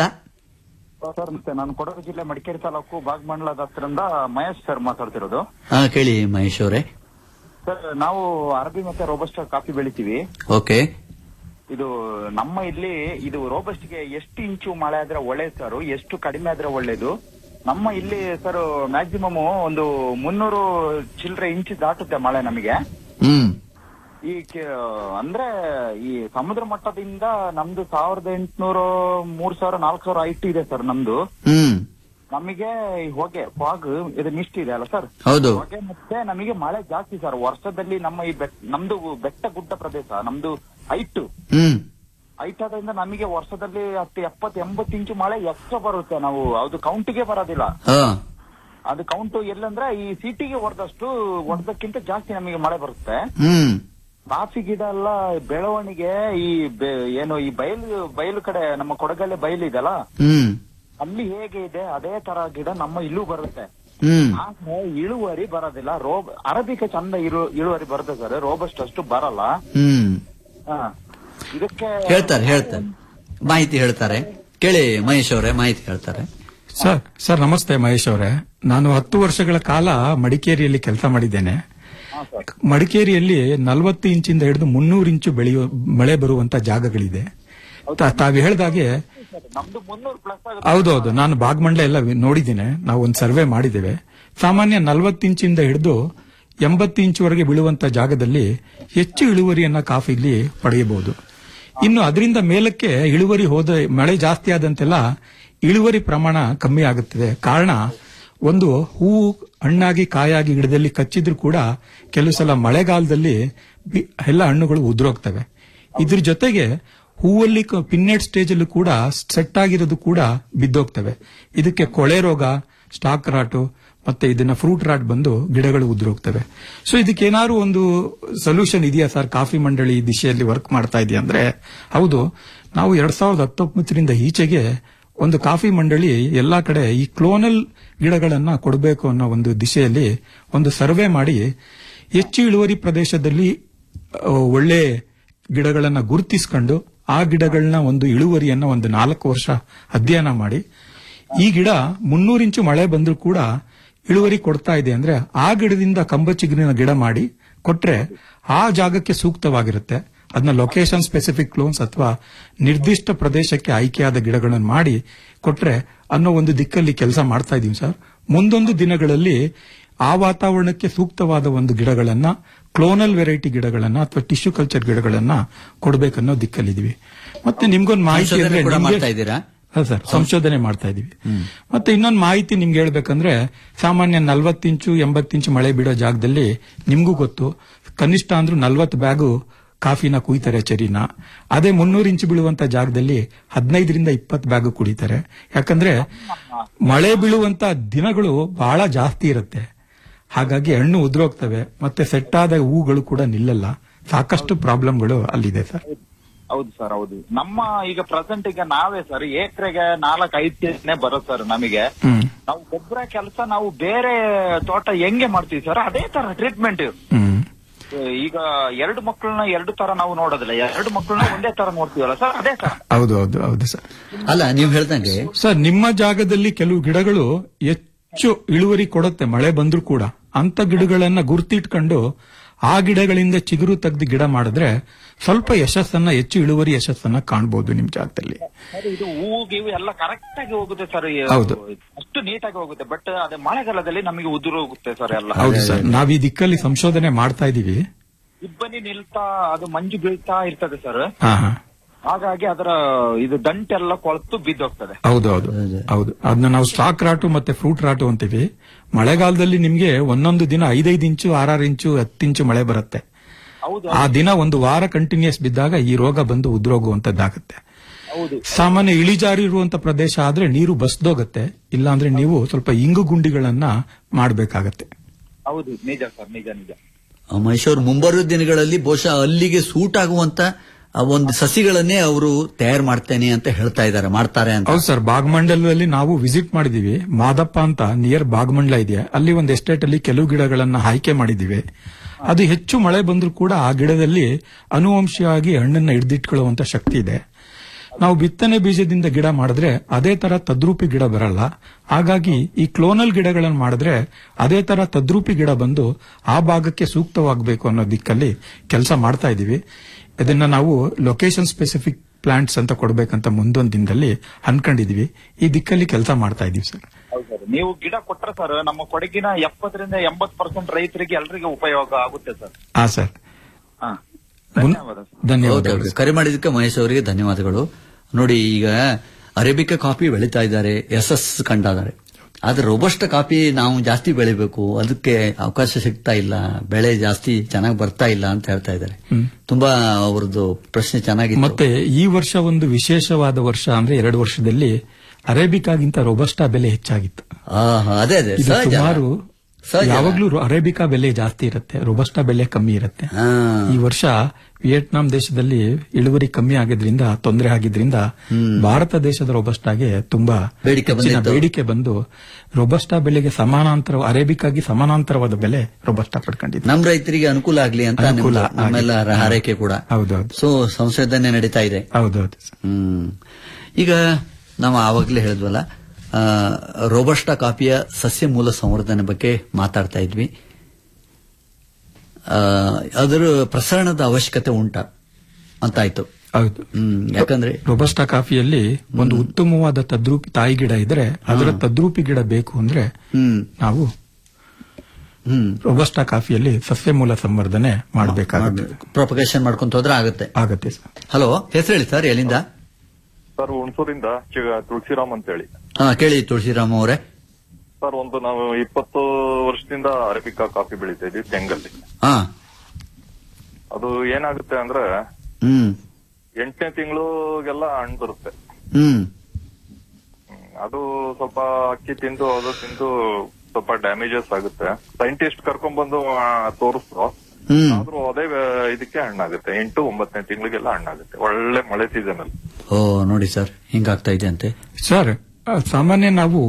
ಸರ್ ನಮಸ್ತೆ ನಾನು ಕೊಡಗು ಜಿಲ್ಲೆ ಮಡಿಕೇರಿ ತಾಲೂಕು ಬಾಗಮಂಡಲದ ಹತ್ತಿರದಿಂದ ಮಹೇಶ್ ಸರ್ ಮಾತಾಡ್ತಿರೋದು ಆ, ಕೇಳಿ ಮಹೇಶ್ ಅವರೇ ಸರ್ ನಾವು ಅರಬಿ ಮತ್ತೆ ರೋಬಸ್ಟ ಕಾಫಿ ಬೆಳಿತೀವಿ ಓಕೆ ಇದು ನಮ್ಮ ಇಲ್ಲಿ ಇದು ರೋಬಸ್ಟ್ಗೆ ಎಷ್ಟು ಇಂಚು ಮಳೆ ಆದ್ರೆ ಒಳ್ಳೇದು ಸರ್ ಎಷ್ಟು ಕಡಿಮೆ ಆದ್ರೆ ಒಳ್ಳೇದು ನಮ್ಮ ಇಲ್ಲಿ ಸರ್ ಮ್ಯಾಕ್ಸಿಮಮ್ ಒಂದು ಮುನ್ನೂರು ಚಿಲ್ಲರೆ ಇಂಚು ದಾಟುತ್ತೆ ಮಳೆ ನಮಗೆ ಹ್ಮ್ ಈ ಕೆ- ಅಂದ್ರೆ ಈ ಸಮುದ್ರ ಮಟ್ಟದಿಂದ ನಮ್ದು ಸಾವಿರದ ಎಂಟುನೂರು ಮೂರ್ ಸಾವಿರ ನಾಲ್ಕು ಸಾವಿರ ಹೈಟ್ ಇದೆ ಸರ್ ನಮ್ದು ಹ್ಮ್ ನಮಗೆ ಈ ಹೊಗೆ ಫಾಗ್ ಇದು ಮಿಸ್ಟ್ ಇದೆ ಅಲ್ಲ ಸರ್ ಹೌದು ಹೊಗೆ ಮತ್ತೆ ನಮಗೆ ಮಳೆ ಜಾಸ್ತಿ ಸರ್ ವರ್ಷದಲ್ಲಿ ನಮ್ಮ ಈ ಬೆಟ್ ನಮ್ದು ಬೆಟ್ಟ ಗುಡ್ಡ ಪ್ರದೇಶ ನಮ್ದು ಹೈಟ್ ಹ್ಮ್ ಹೈಟ್ ಆದ್ರಿಂದ ನಮಗೆ ವರ್ಷದಲ್ಲಿ ಹತ್ತು ಎಪ್ಪತ್ತು ಎಂಬತ್ತು ಇಂಚು ಮಳೆ ಎಕ್ಸ್ಟ್ರಾ ಬರುತ್ತೆ ನಾವು ಅದು ಕೌಂಟಿಗೆ ಬರೋದಿಲ್ಲ ಹಾ ಅದು ಕೌಂಟ್ ಎಲ್ಲಂದ್ರೆ ಈ ಸಿಟಿಗೆ ಹೊಡೆದಷ್ಟು ಹೊಡೆದಕ್ಕಿಂತ ಜಾಸ್ತಿ ನಮಗೆ ಮಳೆ ಬರುತ್ತೆ ಹ್ಮ್ ಕಾಫಿ ಗಿಡ ಎಲ್ಲ ಬೆಳವಣಿಗೆ ಈ ಬೆ- ಏನು ಈ ಬಯಲು ಬಯಲು ಕಡೆ ನಮ್ಮ ಕೊಡಗಲ್ಲೇ ಬಯಲು ಇದೆಲ್ಲ ಹ್ಮ್ ಅಲ್ಲಿ ಹೇಗೆ ಇದೆ ಅದೇ ತರ ಗಿಡ ನಮ್ಮ ಇಲ್ಲೂ ಬರುತ್ತೆ ಹ್ಮ್ ಆದ್ರೆ ಇಳುವರಿ ಬರೋದಿಲ್ಲ ರೋಬ ಅರಬಿಕ ಚಂದ ಇರು ಇಳುವರಿ ಬರುತ್ತೆ ಸರ್ ರೋಬಸ್ಟ್ ಅಷ್ಟು ಬರಲ್ಲ ಹ್ಮ್ ಹಾ. ಇದಕ್ಕೆ ಹೇಳ್ತಾರೆ ಹೇಳ್ತಾರೆ ಮಾಹಿತಿ ಹೇಳ್ತಾರೆ ಕೇಳಿ ಮಹೇಶ್ ಅವರೇ ಮಾಹಿತಿ ಹೇಳ್ತಾರೆ ಸರ್ ಸರ್ ನಮಸ್ತೆ ಮಹೇಶ್ ಅವರೇ ನಾನು ಹತ್ತು ವರ್ಷಗಳ ಕಾಲ ಮಡಿಕೇರಿಯಲ್ಲಿ ಕೆಲಸ ಮಾಡಿದ್ದೇನೆ ಮಡಿಕೇರಿಯಲ್ಲಿ ನಲವತ್ತು ಇಂಚಿಂದ ಹಿಡಿದು ಮುನ್ನೂರು ಇಂಚು ಬೆಳೆಯುವ ಮಳೆ ಬರುವಂತ ಜಾಗಗಳಿದೆ ತಾ- ತಾವು ಹೇಳ್ದಾಗೆ ನಮ್ದು ಮುನ್ನೂರು ಪ್ಲಸ್ ಆಗುತ್ತೆ ಹೌದೌದು ನಾನು ಭಾಗಮಂಡಲ ಎಲ್ಲ ವಿ- ನೋಡಿದ್ದೇನೆ ನಾವು ಒಂದು ಸರ್ವೆ ಮಾಡಿದ್ದೇವೆ ಸಾಮಾನ್ಯ ನಲವತ್ತು ಇಂಚಿಂದ ಹಿಡಿದು ಎಂಬತ್ತು ಇಂಚುವರೆಗೆ ಬೀಳುವಂತ ಜಾಗದಲ್ಲಿ ಹೆಚ್ಚು ಇಳುವರಿಯನ್ನ ಕಾಫಿಲಿ ಪಡೆಯಬಹುದು ಇನ್ನು ಅದರಿಂದ ಮೇಲಕ್ಕೆ ಇಳುವರಿ ಹೋದ ಮಳೆ ಜಾಸ್ತಿ ಆದಂತೆಲ್ಲ ಇಳುವರಿ ಪ್ರಮಾಣ ಕಮ್ಮಿ ಆಗುತ್ತದೆ ಕಾರಣ ಒಂದು ಹೂವು ಹಣ್ಣಾಗಿ ಕಾಯಾಗಿ ಗಿಡದಲ್ಲಿ ಕಚ್ಚಿದ್ರು ಕೂಡ ಕೆಲವು ಸಲ ಮಳೆಗಾಲದಲ್ಲಿ ಬಿ- ಎಲ್ಲ ಹಣ್ಣುಗಳು ಉದುರೋಗ್ತವೆ ಇದ್ರ ಜೊತೆಗೆ ಹೂವಲ್ಲಿ ಪಿನ್ನೆಟ್ ಸ್ಟೇಜ್ ಅಲ್ಲೂ ಕೂಡ ಸೆಟ್ ಆಗಿರೋದು ಕೂಡ ಬಿದ್ದೋಗ್ತವೆ ಇದಕ್ಕೆ ಕೊಳೆ ರೋಗ ಸ್ಟಾಕ್ ರಾಟು ಮತ್ತೆ ಇದನ್ನ ಫ್ರೂಟ್ ರಾಟ್ ಬಂದು ಗಿಡಗಳು ಉದುರೋಗ್ತವೆ ಸೊ ಇದಕ್ಕೆ ಏನಾದ್ರು ಒಂದು ಸೊಲ್ಯೂಷನ್ ಇದೆಯಾ ಸರ್ ಕಾಫಿ ಮಂಡಳಿ ಈ ದಿಶೆಯಲ್ಲಿ ವರ್ಕ್ ಮಾಡ್ತಾ ಇದೆಯಾ ಅಂದ್ರೆ ಹೌದು ನಾವು ಎರಡ್ ಸಾವಿರದ ಹತ್ತೊಂಬತ್ತರಿಂದ ಈಚೆಗೆ ಒಂದು ಕಾಫಿ ಮಂಡಳಿ ಎಲ್ಲಾ ಕಡೆ ಈ ಕ್ಲೋನಲ್ ಗಿಡಗಳನ್ನ ಕೊಡಬೇಕು ಅನ್ನೋ ಒಂದು ದಿಶೆಯಲ್ಲಿ ಒಂದು ಸರ್ವೆ ಮಾಡಿ ಹೆಚ್ಚು ಇಳುವರಿ ಪ್ರದೇಶದಲ್ಲಿ ಆ, ಒಳ್ಳೆ ಗಿಡಗಳನ್ನ ಗುರುತಿಸ್ಕೊಂಡು ಆ ಗಿಡಗಳನ್ನ ಒಂದು ಇಳುವರಿಯನ್ನ ಒಂದು ನಾಲ್ಕು ವರ್ಷ ಅಧ್ಯಯನ ಮಾಡಿ ಈ ಗಿಡ ಮುನ್ನೂರು ಇಂಚು ಮಳೆ ಬಂದ್ರೂ ಕೂಡ ಇಳುವರಿ ಕೊಡ್ತಾ ಇದೆ ಅಂದ್ರೆ ಆ ಗಿಡದಿಂದ ಕಂಬಚಿಗುರಿನ ಗಿಡ ಮಾಡಿ ಕೊಟ್ರೆ ಆ ಜಾಗಕ್ಕೆ ಸೂಕ್ತವಾಗಿರುತ್ತೆ ಅದನ್ನ ಲೊಕೇಶನ್ ಸ್ಪೆಸಿಫಿಕ್ ಕ್ಲೋನ್ಸ್ ಅಥವಾ ನಿರ್ದಿಷ್ಟ ಪ್ರದೇಶಕ್ಕೆ ಆಯ್ಕೆಯಾದ ಗಿಡಗಳನ್ನು ಮಾಡಿ ಕೊಟ್ರೆ ಅನ್ನೋ ಒಂದು ದಿಕ್ಕಲ್ಲಿ ಕೆಲಸ ಮಾಡ್ತಾ ಇದೀವಿ ಸರ್ ಮುಂದೊಂದು ದಿನಗಳಲ್ಲಿ ಆ ವಾತಾವರಣಕ್ಕೆ ಸೂಕ್ತವಾದ ಒಂದು ಗಿಡಗಳನ್ನ ಕ್ಲೋನಲ್ ವೆರೈಟಿ ಗಿಡಗಳನ್ನ ಅಥವಾ ಟಿಶ್ಯೂ ಕಲ್ಚರ್ ಗಿಡಗಳನ್ನ ಕೊಡ್ಬೇಕನ್ನೋ ದಿಕ್ಕಲ್ಲಿದೀವಿ ಮತ್ತೆ ನಿಮ್ಗೊಂದು ಮಾಹಿತಿ ಸಂಶೋಧನೆ ಅಂದ್ರೆ ಕೂಡ ನಿಮ್ಗೆ- ಮಾಡ್ತಾ ಇದ್ದೀರಾ? ಹೌದು ಸರ್ ಸಂಶೋಧನೆ ಮಾಡ್ತಾ ಇದೀವಿ ಮತ್ತೆ ಇನ್ನೊಂದು ಮಾಹಿತಿ ನಿಮ್ಗೆ ಹೇಳ್ಬೇಕಂದ್ರೆ ಸಾಮಾನ್ಯ ನಲ್ವತ್ತು ಎಂಬತ್ತು ಮಳೆ ಬೀಳೋ ಜಾಗದಲ್ಲಿ ನಿಮ್ಗೂ ಗೊತ್ತು ಕನಿಷ್ಠ ಅಂದ್ರೂ ನಲ್ವತ್ತು ಬ್ಯಾಗು ಕಾಫಿನ ಕುಯ್ತಾರೆ ಚರಿನ ಅದೇ ಮುನ್ನೂರು ಇಂಚು ಬೀಳುವಂತ ಜಾಗದಲ್ಲಿ ಹದಿನೈದರಿಂದ ಇಪ್ಪತ್ತು ಬ್ಯಾಗು ಕುಡಿತಾರೆ ಯಾಕಂದ್ರೆ ಮಳೆ ಬೀಳುವಂತ ದಿನಗಳು ಬಹಳ ಜಾಸ್ತಿ ಇರುತ್ತೆ ಹಾಗಾಗಿ ಹಣ್ಣು ಉದುರೋಗ್ತವೆ ಮತ್ತೆ ಸೆಟ್ ಆದ ಹೂಗಳು ಕೂಡ ನಿಲ್ಲಲ್ಲ ಸಾಕಷ್ಟು ಪ್ರಾಬ್ಲಮ್ಗಳು ಅಲ್ಲಿದೆ ಸರ್ ಹೌದು ಸರ್ ಹೌದು ನಮ್ಮ ಈಗ ಪ್ರೆಸೆಂಟ್ ಈಗ ನಾವೇ ಸರ್ ಎಕರೆಗೆ ನಾಲ್ಕು ಐದು ಕೆಜಿನೇ ಬರುತ್ತೆ ಸರ್ ನಮಗೆ ಹ್ಮ್ ನಾವು ಗೊಬ್ಬರ ಕೆಲಸ ನಾವು ಬೇರೆ ತೋಟ ಹೆಂಗೆ ಮಾಡ್ತೀವಿ ಸರ್ ಅದೇ ತರ ಟ್ರೀಟ್ಮೆಂಟ್ ಹ್ಮ್ ಈಗ ಎರಡು ಮಕ್ಕಳನ್ನ ಎರಡು ತರ ನಾವು ನೋಡೋದಿಲ್ಲ ಎರಡು ಮಕ್ಕಳನ್ನ ಒಂದೇ ತರ ನೋಡ್ತೀವಲ್ಲ ಸರ್ ಅದೇ ತರ ಹೌದು ಹೌದು ಹೌದು ಸರ್ ಅಲ್ಲ ನೀವು ಹೇಳ್ದಂಗೆ ಸರ್ ನಿಮ್ಮ ಜಾಗದಲ್ಲಿ ಕೆಲವು ಗಿಡಗಳು ಹೆಚ್ಚು ಇಳುವರಿ ಕೊಡುತ್ತೆ ಮಳೆ ಬಂದ್ರೂ ಕೂಡ ಅಂತ ಗಿಡಗಳನ್ನ ಗುರ್ತಿಟ್ಕೊಂಡು ಆ ಗಿಡಗಳಿಂದ ಚಿಗುರು ತೆಗೆದು ಗಿಡ ಮಾಡಿದ್ರೆ ಸ್ವಲ್ಪ ಯಶಸ್ಸನ್ನ ಹೆಚ್ಚು ಇಳುವರಿ ಯಶಸ್ಸನ್ನ ಕಾಣಬಹುದು ನಿಮ್ ಜಾಗದಲ್ಲಿ ಸರ್ ಇದು ಹೂವು ಗೀವು ಎಲ್ಲ ಕರೆಕ್ಟ್ ಆಗಿ ಹೋಗುತ್ತೆ ಸರ್ ಹೌದು. ಅಷ್ಟು ನೀಟಾಗಿ ಹೋಗುತ್ತೆ ಬಟ್ ಅದೇ ಮಳೆಗಾಲದಲ್ಲಿ ನಮಗೆ ಉದುರು ಹೋಗುತ್ತೆ ಸರ್ ಎಲ್ಲ ಹೌದು ಸರ್ ನಾವ್ ಈ ದಿಕ್ಕಲ್ಲಿ ಸಂಶೋಧನೆ ಮಾಡ್ತಾ ಇದೀವಿ ಇಬ್ಬನಿ ನಿಲ್ತಾ ಅದು ಮಂಜು ಬೀಳ್ತಾ ಇರ್ತದೆ ಸರ್ ಹಾ ಹಾ ಹಾಗಾಗಿ ಅದರ ಇದು ದಂಟೆಲ್ಲ ಕೊಳತು ಬಿದ್ದೋಗ್ತದೆ ಹೌದು ಹೌದು ಹೌದು ಅದನ್ನ ನಾವು ಸ್ಟಾಕ್ ರಾಟು ಮತ್ತೆ ಫ್ರೂಟ್ ರಾಟು ಅಂತೀವಿ ಮಳೆಗಾಲದಲ್ಲಿ ನಿಮ್ಗೆ ಒಂದೊಂದು ದಿನ ಐದೈದು ಇಂಚು ಆರಾರು ಇಂಚು ಹತ್ತು ಇಂಚು ಮಳೆ ಬರುತ್ತೆ ಹೌದು ಆ ದಿನ ಒಂದು ವಾರ ಕಂಟಿನ್ಯೂಸ್ ಬಿದ್ದಾಗ ಈ ರೋಗ ಬಂದು ಉದ್ರೋಗುವಂತದ್ದಾಗುತ್ತೆ ಹೌದು ಸಾಮಾನ್ಯ ಇಳಿಜಾರು ಇರುವಂತ ಪ್ರದೇಶ ಆದ್ರೆ ನೀರು ಬಸ್ದೋಗತ್ತೆ ಇಲ್ಲಾಂದ್ರೆ ನೀವು ಸ್ವಲ್ಪ ಇಂಗು ಗುಂಡಿಗಳನ್ನ ಮಾಡಬೇಕಾಗತ್ತೆ ಹೌದು ನಿಜ ಸರ್ ನಿಜ ನಿಜ ಮಹೇಶ್ವರ್ ಮುಂಬರುವ ದಿನಗಳಲ್ಲಿ ಬಹುಶಃ ಅಲ್ಲಿಗೆ ಸೂಟ್ ಆಗುವಂತ ಆ ಒಂದು ಸಸಿಗಳನ್ನೇ ಅವರು ತಯಾರು ಮಾಡ್ತೇನೆ ಅಂತ ಹೇಳ್ತಾ ಇದ್ದಾರೆ ಮಾಡ್ತಾರೆ ಅಂತ ಹೌದು ಸರ್ ಬಾಗಮಂಡಲದಲ್ಲಿ ನಾವು ವಿಸಿಟ್ ಮಾಡಿದೀವಿ ಮಾದಪ್ಪ ಅಂತ ನಿಯರ್ ಬಾಗಮಂಡಲ ಇದೆ ಅಲ್ಲಿ ಒಂದು ಎಸ್ಟೇಟ್ ಅಲ್ಲಿ ಕೆಲವು ಗಿಡಗಳನ್ನ ಆಯ್ಕೆ ಮಾಡಿದೀವಿ ಅದು ಹೆಚ್ಚು ಮಳೆ ಬಂದ್ರೂ ಕೂಡ ಆ ಗಿಡದಲ್ಲಿ ಅನುವಂಶಿಯಾಗಿ ಹಣ್ಣನ್ನ ಹಿಡಿದಿಟ್ಕೊಳ್ಳುವಂತ ಶಕ್ತಿ ಇದೆ ನಾವು ಬಿತ್ತನೆ ಬೀಜದಿಂದ ಗಿಡ ಮಾಡಿದ್ರೆ ಅದೇ ತರ ತದ್ರೂಪಿ ಗಿಡ ಬರಲ್ಲ ಹಾಗಾಗಿ ಈ ಕ್ಲೋನಲ್ ಗಿಡಗಳನ್ನು ಮಾಡಿದ್ರೆ ಅದೇ ತರ ತದ್ರೂಪಿ ಗಿಡ ಬಂದು ಆ ಭಾಗಕ್ಕೆ ಸೂಕ್ತವಾಗಬೇಕು ಅನ್ನೋ ದಿಕ್ಕಲ್ಲಿ ಕೆಲಸ ಮಾಡ್ತಾ ಇದೀವಿ ಇದನ್ನ ನಾವು ಲೊಕೇಶನ್ ಸ್ಪೆಸಿಫಿಕ್ ಪ್ಲಾಂಟ್ಸ್ ಅಂತ ಕೊಡ್ಬೇಕಂತ ಮುಂದೊಂದು ದಿನದಲ್ಲಿ ಅನ್ಕೊಂಡಿದೀವಿ ಈ ದಿಕ್ಕಲ್ಲಿ ಕೆಲಸ ಮಾಡ್ತಾ ಇದೀವಿ ಸರ್ ಹೌದು ಸರ್ ನೀವು ಗಿಡ ಕೊಟ್ರೆ ಸರ್ ನಮ್ಮ ಕೊಡಗಿನ ಎಪ್ಪತ್ತರಿಂದ ಎಂಬತ್ ಪರ್ಸೆಂಟ್ ರೈತರಿಗೆ ಎಲ್ರಿಗೂ ಉಪಯೋಗ ಆಗುತ್ತೆ ಸರ್ ಹಾ ಸರ್ ಹಾ ಮುನ್- ಧನ್ಯವಾದ ಸರ್ ಓಕೆ, ಧನ್ಯವಾದಗಳು ಓಕೆ. ಕರೆ ಮಾಡಿದ್ದಕ್ಕೆ ಮಹೇಶ್ ಅವರಿಗೆ ಧನ್ಯವಾದಗಳು ನೋಡಿ ಈಗ ಅರೇಬಿಕಾ ಕಾಫಿ ಬೆಳೀತಾ ಇದ್ದಾರೆ ಯಶಸ್ ಕಂಡಿದ್ದಾರೆ ಆದ್ರೆ ರೋಬಸ್ಟ ಕಾಫಿ ನಾವು ಜಾಸ್ತಿ ಬೆಳಿಬೇಕು ಅದಕ್ಕೆ ಅವಕಾಶ ಸಿಗ್ತಾ ಇಲ್ಲ ಬೆಳೆ ಜಾಸ್ತಿ ಚೆನ್ನಾಗಿ ಬರ್ತಾ ಇಲ್ಲ ಅಂತ ಹೇಳ್ತಾ ಇದ್ದಾರೆ ತುಂಬಾ ಅವ್ರದ್ದು ಪ್ರಶ್ನೆ ಚೆನ್ನಾಗಿತ್ತು ಮತ್ತೆ ಈ ವರ್ಷ ಒಂದು ವಿಶೇಷವಾದ ವರ್ಷ ಅಂದ್ರೆ ಎರಡು ವರ್ಷದಲ್ಲಿ ಅರೇಬಿಕಾಗಿಂತ ರೋಬಸ್ಟಾ ಬೆಲೆ ಹೆಚ್ಚಾಗಿತ್ತು ಆಹಾ, ಅದೇ ಅದೇ ಇದು ಸಹಜ ಸುಮಾರು ಸಹಜ. ಯಾವಾಗ್ಲೂ ರು- ಅರೇಬಿಕಾ ಬೆಲೆ ಜಾಸ್ತಿ ಇರುತ್ತೆ ರೋಬಸ್ಟಾ ಬೆಲೆ ಕಮ್ಮಿ ಇರುತ್ತೆ ಹಾ. ಈ ವರ್ಷ ವಿಯೆಟ್ನಾಂ ದೇಶದಲ್ಲಿ ಇಳುವರಿ ಕಮ್ಮಿ ಆಗಿದ್ರಿಂದ ತೊಂದರೆ ಆಗಿದ್ರಿಂದ ಭಾರತ ದೇಶದ ರೋಬಸ್ಟಾಗೆ ತುಂಬಾ ಬೇಡಿಕೆ ಹೆಚ್ಚಿನ ಬಂದಿತ್ತು. ಬೇಡಿಕೆ ಬಂದು ರೋಬಸ್ಟಾ ಬೆಲೆಗೆ ಸಮಾನಾಂತರ ಅರೇಬಿಕಾಗಿ ಸಮಾನಾಂತರವಾದ ಬೆಲೆ ರೋಬಸ್ಟಾ ಪಡ್ಕೊಂಡಿದೆ ನಮ್ ರೈತರಿಗೆ ಅನುಕೂಲ ಆಗ್ಲಿ ಅಂತ ಅನುಕೂಲ ನಿಮ್ದು- ನಮ್ಮೆಲ್ಲ ಆಗಿದೆ. ಹಾರೈಕೆ ಕೂಡ ಹೌದೌದು ಸೊ ಸಂಶೋಧನೆ ನಡೀತಾ ಇದೆ ಹೌದೌದು ಹ್ಮ್ ಈಗ ನಾವು ಆವಾಗಲೇ ಹೇಳಿದ್ವಲ್ಲ ಆ, ರೋಬಸ್ಟಾ ಕಾಫಿಯ ಸಸ್ಯ ಮೂಲ ಸಂವರ್ಧನೆ ಬಗ್ಗೆ ಮಾತಾಡ್ತಾ ಇದ್ವಿ ಆ, ಅದರ ಪ್ರಸರಣದ ಅವಶ್ಯಕತೆ ಉಂಟಾ ಅಂತಾಯ್ತು ಹೌದು ಹ್ಮ್ ಯಾಕಂದ್ರೆ ರೋಬಸ್ಟಾ ಕಾಫಿಯಲ್ಲಿ ಒಂದು ಉತ್ತಮವಾದ ತದ್ರೂಪಿ ತಾಯಿ ಗಿಡ ಇದ್ರೆ ಅದರ ತದ್ರೂಪಿ ಗಿಡ ಬೇಕು ಅಂದ್ರೆ ಹ್ಮ್ ನಾವು ಹ್ಮ್ ರೋಬಸ್ಟಾ ಕಾಫಿಯಲ್ಲಿ ಸಸ್ಯ ಮೂಲ ಸಂವರ್ಧನೆ ಮಾಡಬೇಕಾಗುತ್ತೆ ಪ್ರೊಪಗೇಷನ್ ಮಾಡ್ಕೊಂತ ಹೋದ್ರೆ ಆಗುತ್ತೆ ಆಗತ್ತೆ ಸರ್ ಹಲೋ ಹೆಸರು ಹೇಳಿ ಸರ್ ಎಲ್ಲಿಂದ ಸರ್ ಹುಣಸೂರಿಂದ ಚಿ- ತುಳಸಿರಾಮ್ ಅಂತ ಹೇಳಿ ಹಾ ಕೇಳಿ ತುಳಸಿರಾಮ್ ಅವರೇ ಸರ್ ಒಂದು ನಾವು ಇಪ್ಪತ್ತು ವರ್ಷದಿಂದ ಅರೇಬಿಕಾ ಕಾಫಿ ಬೆಳಿತಾ ಇದ್ವಿ ತೆಂಗಲ್ಲಿ ಹಾ ಅದು ಏನಾಗುತ್ತೆ ಅಂದ್ರೆ ಹ್ಮ್ ಎಂಟನೇ ತಿಂಗಳಿಗೆಲ್ಲ ಹಣ್ಣು ಬರುತ್ತೆ ಹ್ಮ್ ಹ್ಮ್. ಅದು ಸ್ವಲ್ಪ ಅಕ್ಕಿ ತಿಂದು ಅದು ತಿಂದು ಸ್ವಲ್ಪ ಡ್ಯಾಮೇಜಸ್ ಆಗುತ್ತೆ ಸೈಂಟಿಸ್ಟ್ ಕರ್ಕೊಂಡ್ ಬಂದು ತೋರಿಸ್ರು ಹ್ಮ್ ಆದ್ರೂ ಅದೇ ವ- ಇದಕ್ಕೆ ಹಣ್ಣಾಗುತ್ತೆ ಎಂಟು ಒಂಬತ್ತನೇ ತಿಂಗಳಿಗೆಲ್ಲ ಹಣ್ಣಾಗುತ್ತೆ ಒಳ್ಳೆ ಮಳೆ ಸೀಸನ್ ಅಲ್ಲಿ ಓ ನೋಡಿ ಸರ್ ಹಿಂಗಾಗ್ತಾ ಇದೆ ಅಂತೆ ಸರ್ ಆ, ಸಾಮಾನ್ಯ ನಾವು